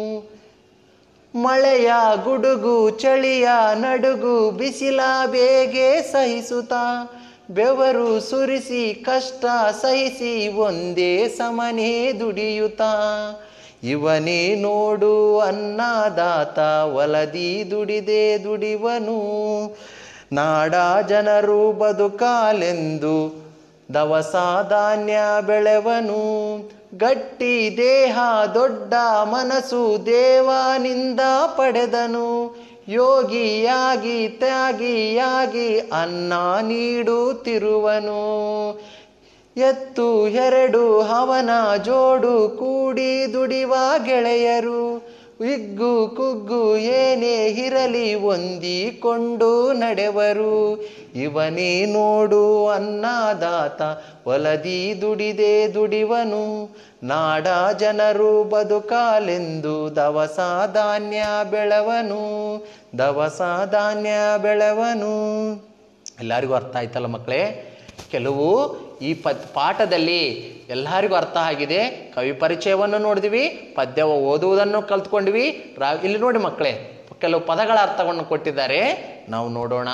ಮಳೆಯ ಗುಡುಗು ಚಳಿಯ ನಡುಗು ಬಿಸಿಲ ಬೇಗೆ ಸಹಿಸುತ್ತಾ ಬೆವರು ಸುರಿಸಿ ಕಷ್ಟ ಸಹಿಸಿ ಒಂದೇ ಸಮನೆ ದುಡಿಯುತ್ತಾ ಇವನೇ ನೋಡು ಅನ್ನದಾತ ಒಲದಿ ದುಡಿದೆ ದುಡಿವನು ನಾಡ ಜನರು ಬದುಕಾಲೆಂದು ದವಸ ಧಾನ್ಯ ಬೆಳೆವನು ಗಟ್ಟಿ ದೇಹ ದೊಡ್ಡ ಮನಸ್ಸು ದೇವನಿಂದ ಪಡೆದನು ಯೋಗಿಯಾಗಿ ತ್ಯಾಗಿಯಾಗಿ ಅನ್ನ ನೀಡುತ್ತಿರುವನು ಎತ್ತು ಎರಡು ಅವನ ಜೋಡು ಕೂಡಿ ದುಡಿವ ಗೆಳೆಯರು ಇಗ್ಗು ಕುಗ್ಗು ಏನೇ ಇರಲಿ ಹೊಂದಿಕೊಂಡು ನಡೆವರು ಇವನೇ ನೋಡು ಅನ್ನದಾತ ಒಲದಿ ದುಡಿದೆ ದುಡಿವನು ನಾಡ ಜನರು ಬದುಕಾಲೆಂದು ದವಸ ಧಾನ್ಯ ಬೆಳೆವನು ದವಸ ಧಾನ್ಯ ಬೆಳೆವನು ಎಲ್ಲರಿಗೂ ಅರ್ಥ ಆಯ್ತಲ್ಲ ಮಕ್ಕಳೇ ಕೆಲವು ಈ ಪದ್ ಪಾಠದಲ್ಲಿ ಎಲ್ಲರಿಗೂ ಅರ್ಥ ಆಗಿದೆ ಕವಿ ಪರಿಚಯವನ್ನು ನೋಡಿದ್ವಿ ಪದ್ಯ ಓದುವುದನ್ನು ಕಲ್ತ್ಕೊಂಡ್ವಿ ರಾ ಇಲ್ಲಿ ನೋಡಿ ಮಕ್ಕಳೇ ಕೆಲವು ಪದಗಳ ಅರ್ಥವನ್ನು ಕೊಟ್ಟಿದ್ದಾರೆ ನಾವು ನೋಡೋಣ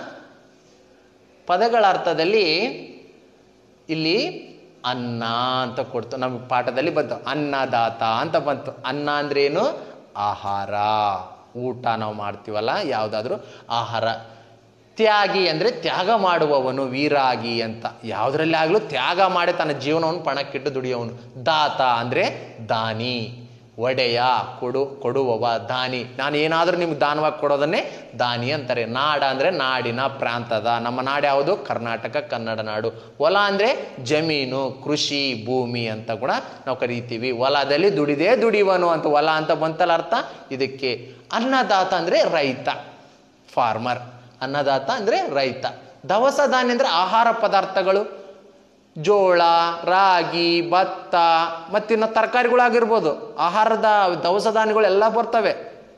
ಪದಗಳ ಅರ್ಥದಲ್ಲಿ ಇಲ್ಲಿ ಅನ್ನ ಅಂತ ಕೊಡ್ತು ನಮ್ಮ ಪಾಠದಲ್ಲಿ ಬಂತು ಅನ್ನದಾತ ಅಂತ ಬಂತು ಅನ್ನ ಅಂದ್ರೆ ಏನು ಆಹಾರ ಊಟ ನಾವು ಮಾಡ್ತೀವಲ್ಲ ಯಾವುದಾದ್ರೂ ಆಹಾರ ತ್ಯಾಗಿ ಅಂದರೆ ತ್ಯಾಗ ಮಾಡುವವನು ವೀರಾಗಿ ಅಂತ ಯಾವುದರಲ್ಲಿ ಆಗಲೂ ತ್ಯಾಗ ಮಾಡಿ ತನ್ನ ಜೀವನವನ್ನು ಪಣಕ್ಕಿಟ್ಟು ದುಡಿಯೋವನು ದಾತ ಅಂದರೆ ದಾನಿ ಒಡೆಯ ಕೊಡು ಕೊಡುವವ ದಾನಿ ನಾನು ಏನಾದರೂ ನಿಮ್ಗೆ ದಾನವಾಗಿ ಕೊಡೋದನ್ನೇ ದಾನಿ ಅಂತಾರೆ ನಾಡ ಅಂದರೆ ನಾಡಿನ ಪ್ರಾಂತದ ನಮ್ಮ ನಾಡು ಯಾವುದು ಕರ್ನಾಟಕ ಕನ್ನಡ ನಾಡು ಹೊಲ ಅಂದರೆ ಜಮೀನು ಕೃಷಿ ಭೂಮಿ ಅಂತ ಕೂಡ ನಾವು ಕರಿತೀವಿ ಹೊಲದಲ್ಲಿ ದುಡಿದೇ ದುಡಿವನು ಅಂತ ಹೊಲ ಅಂತ ಬಂತಲ್ಲ ಅರ್ಥ ಇದಕ್ಕೆ ಅನ್ನದಾತ ಅಂದರೆ ರೈತ ಫಾರ್ಮರ್ ಅನ್ನದಾತ ಅಂದರೆ ರೈತ ದವಸ ಧಾನ್ಯ ಅಂದರೆ ಆಹಾರ ಪದಾರ್ಥಗಳು ಜೋಳ ರಾಗಿ ಭತ್ತ ಮತ್ತಿನ್ನು ತರಕಾರಿಗಳಾಗಿರ್ಬೋದು ಆಹಾರದ ದವಸ ಧಾನ್ಯಗಳು ಎಲ್ಲ ಬರ್ತವೆ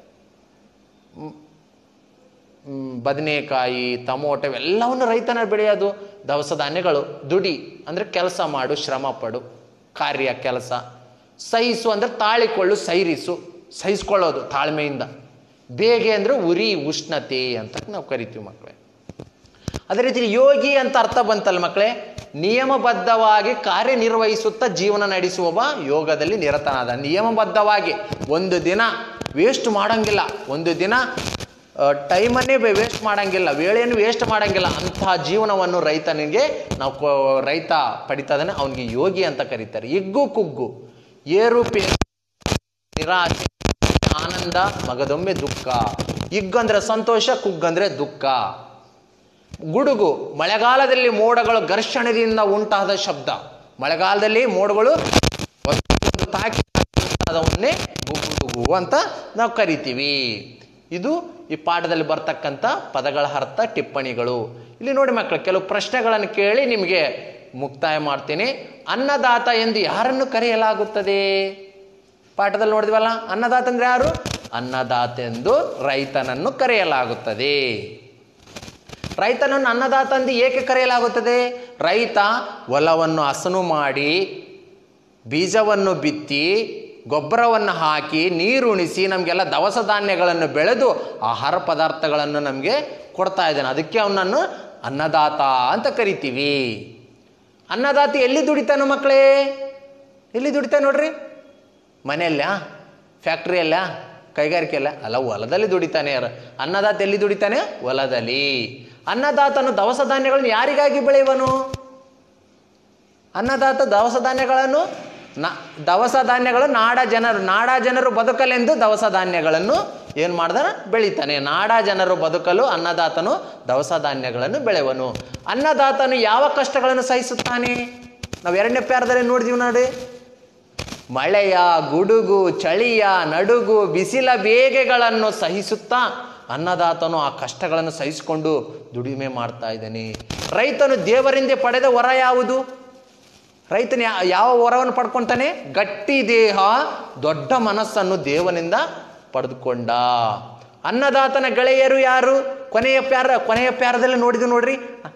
ಮ್, ಬದನೆಕಾಯಿ ಟಮೋಟೊ ಎಲ್ಲವನ್ನು ರೈತನ ಬೆಳೆಯೋದು ದವಸ ಧಾನ್ಯಗಳು ದುಡಿ ಅಂದರೆ ಕೆಲಸ ಮಾಡು ಶ್ರಮ ಪಡು ಕಾರ್ಯ ಕೆಲಸ ಸಹಿಸು ಅಂದರೆ ತಾಳಿಕೊಳ್ಳು ಸೈರಿಸು ಸಹಿಸ್ಕೊಳ್ಳೋದು ತಾಳ್ಮೆಯಿಂದ ಬೇಗೆ ಅಂದರೆ ಉರಿ ಉಷ್ಣತೆ ಅಂತ ನಾವು ಕರಿತೀವಿ ಮಕ್ಕಳೇ ಅದೇ ರೀತಿ ಯೋಗಿ ಅಂತ ಅರ್ಥ ಬಂತಲ್ಲ ಮಕ್ಕಳೇ ನಿಯಮಬದ್ಧವಾಗಿ ಕಾರ್ಯನಿರ್ವಹಿಸುತ್ತಾ ಜೀವನ ನಡೆಸುವವ ಯೋಗದಲ್ಲಿ ನಿರತನಾದ ನಿಯಮಬದ್ಧವಾಗಿ ಒಂದು ದಿನ ವೇಸ್ಟ್ ಮಾಡಂಗಿಲ್ಲ ಒಂದು ದಿನ ಟೈಮನ್ನೇ ವೇಸ್ಟ್ ಮಾಡಂಗಿಲ್ಲ ವೇಳೆಯನ್ನು ವೇಸ್ಟ್ ಮಾಡಂಗಿಲ್ಲ ಅಂತಹ ಜೀವನವನ್ನು ರೈತನಿಗೆ ನಾವು ಕೊ- ರೈತ ಪಡಿತಾದಾನೆ ಅವನಿಗೆ ಯೋಗಿ ಅಂತ ಕರೀತಾರೆ ಇಗ್ಗು ಕುಗ್ಗು ಏರುಪೇರು ನಿರಾಶೆ ಆನಂದ ಮಗದೊಮ್ಮೆ ದುಃಖ ಇಗ್ಗಂದ್ರೆ ಸಂತೋಷ ಕುಗ್ಗಂದ್ರೆ ದುಃಖ ಗುಡುಗು ಮಳೆಗಾಲದಲ್ಲಿ ಮೋಡಗಳು ಘರ್ಷಣೆಯಿಂದ ಉಂಟಾದ ಶಬ್ದ ಮಳೆಗಾಲದಲ್ಲಿ ಮೋಡಗಳು ಒಂದೊಂದು ತಾಕಿ ಅದವನ್ನೇ ಗುಡುಗು ಅಂತ ನಾವು ಕರಿತೀವಿ ಇದು ಈ ಪಾಠದಲ್ಲಿ ಬರ್ತಕ್ಕಂಥ ಪದಗಳ ಅರ್ಥ ಟಿಪ್ಪಣಿಗಳು ಇಲ್ಲಿ ನೋಡಿ ಮಕ್ಕಳು ಕೆಲವು ಪ್ರಶ್ನೆಗಳನ್ನು ಕೇಳಿ ನಿಮಗೆ ಮುಕ್ತಾಯ ಮಾಡ್ತೀನಿ ಅನ್ನದಾತ ಎಂದು ಯಾರನ್ನು ಕರೆಯಲಾಗುತ್ತದೆ ಪಾಠದಲ್ಲಿ ನೋಡಿದ್ವಲ್ಲ ಅನ್ನದಾತ ಅಂದ್ರೆ ಯಾರು ಅನ್ನದಾತ ಎಂದು ರೈತನನ್ನು ಕರೆಯಲಾಗುತ್ತದೆ ರೈತನನ್ನು ಅನ್ನದಾತ ಎಂದು ಏಕೆ ಕರೆಯಲಾಗುತ್ತದೆ ರೈತ ಹೊಲವನ್ನು ಹಸನು ಮಾಡಿ ಬೀಜವನ್ನು ಬಿತ್ತಿ ಗೊಬ್ಬರವನ್ನು ಹಾಕಿ ನೀರುಣಿಸಿ ನಮಗೆಲ್ಲ ದವಸ ಧಾನ್ಯಗಳನ್ನು ಬೆಳೆದು ಆಹಾರ ಪದಾರ್ಥಗಳನ್ನು ನಮಗೆ ಕೊಡ್ತಾ ಇದ್ದಾನೆ ಅದಕ್ಕೆ ಅವನನ್ನು ಅನ್ನದಾತ ಅಂತ ಕರಿತೀವಿ ಅನ್ನದಾತ ಎಲ್ಲಿ ದುಡಿತಾನ ಮಕ್ಕಳೇ ಎಲ್ಲಿ ದುಡಿತಾನೆ ನೋಡ್ರಿ ಮನೆಯಲ್ಲ ಫ್ಯಾಕ್ಟ್ರಿಯಲ್ಲ ಕೈಗಾರಿಕೆಯಲ್ಲ ಅಲ್ಲ ಹೊಲದಲ್ಲಿ ದುಡಿತಾನೆ ಯಾರು ಅನ್ನದಾತ ಎಲ್ಲಿ ದುಡಿತಾನೆ ಹೊಲದಲ್ಲಿ ಅನ್ನದಾತನು ದವಸ ಧಾನ್ಯಗಳನ್ನು ಯಾರಿಗಾಗಿ ಬೆಳೆಯುವನು ಅನ್ನದಾತ ದವಸ ಧಾನ್ಯಗಳನ್ನು ನ ದವಸ ಧಾನ್ಯಗಳು ನಾಡ ಜನರು ನಾಡ ಜನರು ಬದುಕಲೆಂದು ದವಸ ಧಾನ್ಯಗಳನ್ನು ಏನು ಮಾಡ್ದಾನ ಬೆಳಿತಾನೆ ನಾಡ ಜನರು ಬದುಕಲು ಅನ್ನದಾತನು ದವಸ ಧಾನ್ಯಗಳನ್ನು ಬೆಳೆವನು ಅನ್ನದಾತನು ಯಾವ ಕಷ್ಟಗಳನ್ನು ಸಹಿಸುತ್ತಾನೆ ನಾವು ಎರಡನೇ ಪ್ಯಾರದಲ್ಲಿ ನೋಡಿದೀವಿ ನೋಡಿ ಮಳೆಯ ಗುಡುಗು ಚಳಿಯ ನಡುಗು ಬಿಸಿಲ ಬೇಗೆಗಳನ್ನು ಸಹಿಸುತ್ತಾ ಅನ್ನದಾತನು ಆ ಕಷ್ಟಗಳನ್ನು ಸಹಿಸಿಕೊಂಡು ದುಡಿಮೆ ಮಾಡ್ತಾ ಇದ್ದಾನೆ ರೈತನು ದೇವರಿಂದ ಪಡೆದ ವರ ಯಾವುದು ರೈತನ ಯಾ- ಯಾವ ವರವನ್ನು ಪಡ್ಕೊತಾನೆ ಗಟ್ಟಿ ದೇಹ ದೊಡ್ಡ ಮನಸ್ಸನ್ನು ದೇವನಿಂದ ಪಡೆದುಕೊಂಡ ಅನ್ನದಾತನ ಗೆಳೆಯರು ಯಾರು ಕೊನೆಯ ಪ್ಯಾರ ಕೊನೆಯ ಪ್ಯಾರದಲ್ಲಿ ನೋಡಿದ್ವಿ ನೋಡ್ರಿ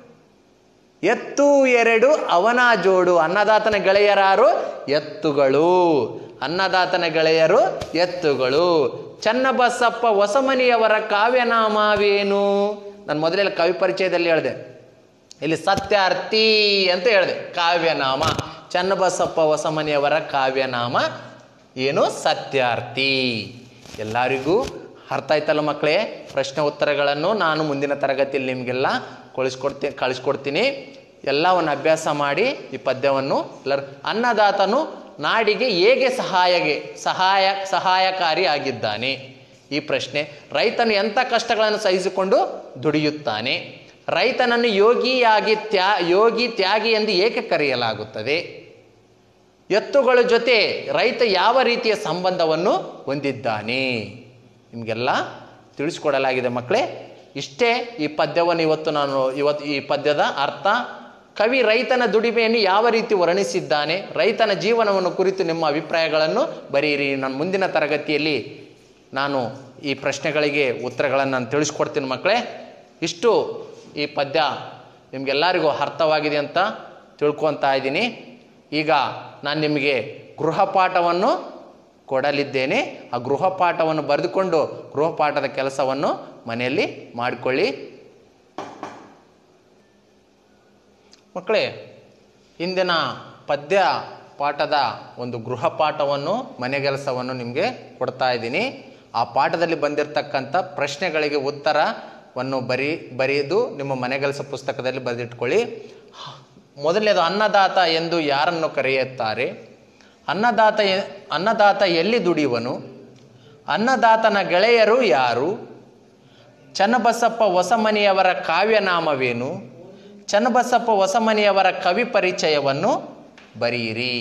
ಎತ್ತು ಎರಡು ಅವನ ಜೋಡು ಅನ್ನದಾತನ ಗೆಳೆಯರಾರು ಎತ್ತುಗಳು ಅನ್ನದಾತನ ಗೆಳೆಯರು ಎತ್ತುಗಳು ಚನ್ನಬಸಪ್ಪ ಹೊಸಮನಿಯವರ ಕಾವ್ಯನಾಮವೇನು ನಾನು ಮೊದಲೆಲ್ಲ ಕವಿ ಪರಿಚಯದಲ್ಲಿ ಹೇಳಿದೆ ಇಲ್ಲಿ ಸತ್ಯಾರ್ಥಿ ಅಂತ ಹೇಳಿದೆ ಕಾವ್ಯನಾಮ ಚನ್ನಬಸಪ್ಪ ಹೊಸಮನಿಯವರ ಕಾವ್ಯನಾಮ ಏನು ಸತ್ಯಾರ್ಥಿ ಎಲ್ಲರಿಗೂ ಅರ್ಥ ಆಯ್ತಲ್ಲ ಮಕ್ಕಳೇ ಪ್ರಶ್ನೆ ಉತ್ತರಗಳನ್ನು ನಾನು ಮುಂದಿನ ತರಗತಿಯಲ್ಲಿ ನಿಮಗೆಲ್ಲ ಕಳಿಸ್ಕೊಡ್ತೀನಿ ಕಳಿಸ್ಕೊಡ್ತೀನಿ ಎಲ್ಲವನ್ನು ಅಭ್ಯಾಸ ಮಾಡಿ ಈ ಪದ್ಯವನ್ನು ಎಲ್ಲರೂ ಅನ್ನದಾತನು ನಾಡಿಗೆ ಹೇಗೆ ಸಹಾಯಗೆ ಸಹಾಯ ಸಹಾಯಕಾರಿ ಆಗಿದ್ದಾನೆ ಈ ಪ್ರಶ್ನೆ ರೈತನು ಎಂಥ ಕಷ್ಟಗಳನ್ನು ಸಹಿಸಿಕೊಂಡು ದುಡಿಯುತ್ತಾನೆ ರೈತನನ್ನು ಯೋಗಿಯಾಗಿ ತ್ಯಾ ಯೋಗಿ ತ್ಯಾಗಿ ಎಂದು ಏಕೆ ಕರೆಯಲಾಗುತ್ತದೆ ಎತ್ತುಗಳ ಜೊತೆ ರೈತ ಯಾವ ರೀತಿಯ ಸಂಬಂಧವನ್ನು ಹೊಂದಿದ್ದಾನೆ ನಿಮಗೆಲ್ಲ ತಿಳಿಸ್ಕೊಡಲಾಗಿದೆ ಮಕ್ಕಳೇ ಇಷ್ಟೇ ಈ ಪದ್ಯವನ್ನು ಇವತ್ತು ನಾನು ಇವತ್ತು ಈ ಪದ್ಯದ ಅರ್ಥ ಕವಿ ರೈತನ ದುಡಿಮೆಯನ್ನು ಯಾವ ರೀತಿ ವರ್ಣಿಸಿದ್ದಾನೆ ರೈತನ ಜೀವನವನ್ನು ಕುರಿತು ನಿಮ್ಮ ಅಭಿಪ್ರಾಯಗಳನ್ನು ಬರೆಯಿರಿ ನಾನು ಮುಂದಿನ ತರಗತಿಯಲ್ಲಿ ನಾನು ಈ ಪ್ರಶ್ನೆಗಳಿಗೆ ಉತ್ತರಗಳನ್ನು ನಾನು ತಿಳಿಸ್ಕೊಡ್ತೀನಿ ಮಕ್ಕಳೇ ಇಷ್ಟು ಈ ಪದ್ಯ ನಿಮಗೆಲ್ಲರಿಗೂ ಅರ್ಥವಾಗಿದೆ ಅಂತ ತಿಳ್ಕೊತಾ ಇದ್ದೀನಿ ಈಗ ನಾನು ನಿಮಗೆ ಗೃಹಪಾಠವನ್ನು ಕೊಡಲಿದ್ದೇನೆ ಆ ಗೃಹಪಾಠವನ್ನು ಬರೆದುಕೊಂಡು ಗೃಹಪಾಠದ ಕೆಲಸವನ್ನು ಮನೆಯಲ್ಲಿ ಮಾಡಿಕೊಳ್ಳಿ ಮಕ್ಕಳೇ ಇಂದಿನ ಪದ್ಯ ಪಾಠದ ಒಂದು ಗೃಹ ಪಾಠವನ್ನು ಮನೆ ಕೆಲಸವನ್ನು ನಿಮಗೆ ಕೊಡ್ತಾ ಇದ್ದೀನಿ ಆ ಪಾಠದಲ್ಲಿ ಬಂದಿರತಕ್ಕಂಥ ಪ್ರಶ್ನೆಗಳಿಗೆ ಉತ್ತರ ವನ್ನು ಬರಿ ಬರೆದು ನಿಮ್ಮ ಮನೆಗೆಲಸ ಪುಸ್ತಕದಲ್ಲಿ ಬರೆದಿಟ್ಕೊಳ್ಳಿ ಮೊದಲನೇದು ಅನ್ನದಾತ ಎಂದು ಯಾರನ್ನು ಕರೆಯುತ್ತಾರೆ ಅನ್ನದಾತ ಎ- ಅನ್ನದಾತ ಎಲ್ಲಿ ದುಡಿಯುವನು ಅನ್ನದಾತನ ಗೆಳೆಯರು ಯಾರು ಚನ್ನಬಸಪ್ಪ ಹೊಸಮನಿಯವರ ಕಾವ್ಯನಾಮವೇನು ಚನ್ನಬಸಪ್ಪ ಹೊಸಮನಿಯವರ ಕವಿ ಪರಿಚಯವನ್ನು ಬರೆಯಿರಿ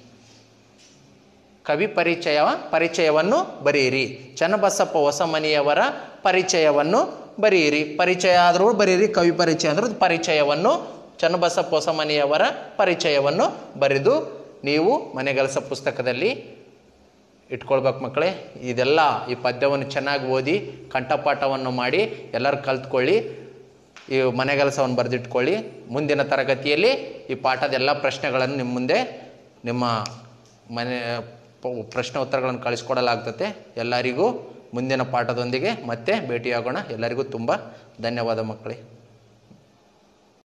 ಕವಿ ಪರಿಚಯ ಪರಿಚಯವನ್ನು ಬರೆಯಿರಿ ಚನ್ನಬಸಪ್ಪ ಹೊಸಮನಿಯವರ ಪರಿಚಯವನ್ನು ಬರೆಯಿರಿ ಪರಿಚಯ ಆದರೂ ಬರೆಯಿರಿ ಕವಿ ಪರಿಚಯ ಆದರೂ ಪರಿಚಯವನ್ನು ಚನ್ನಬಸಪ್ಪ ಹೊಸಮನಿಯವರ ಪರಿಚಯವನ್ನು ಬರೆದು ನೀವು ಮನೆಗೆಲಸ ಪುಸ್ತಕದಲ್ಲಿ ಇಟ್ಕೊಳ್ಬೇಕು ಮಕ್ಕಳೇ ಇದೆಲ್ಲ ಈ ಪದ್ಯವನ್ನು ಚೆನ್ನಾಗಿ ಓದಿ ಕಂಠಪಾಠವನ್ನು ಮಾಡಿ ಎಲ್ಲರೂ ಕಲ್ತ್ಕೊಳ್ಳಿ ಈ ಮನೆಗೆಲಸವನ್ನು ಬರೆದಿಟ್ಕೊಳ್ಳಿ ಮುಂದಿನ ತರಗತಿಯಲ್ಲಿ ಈ ಪಾಠದ ಎಲ್ಲ ಪ್ರಶ್ನೆಗಳನ್ನು ನಿಮ್ಮ ಮುಂದೆ ನಿಮ್ಮ ಮನೆ ಪ- ಪ್ರಶ್ನೆ ಉತ್ತರಗಳನ್ನು ಕಳಿಸ್ಕೊಡಲಾಗ್ತತೆ ಎಲ್ಲರಿಗೂ ಮುಂದಿನ ಪಾಠದೊಂದಿಗೆ ಮತ್ತೆ ಭೇಟಿಯಾಗೋಣ ಎಲ್ಲರಿಗೂ ತುಂಬ ಧನ್ಯವಾದ ಮಕ್ಕಳೇ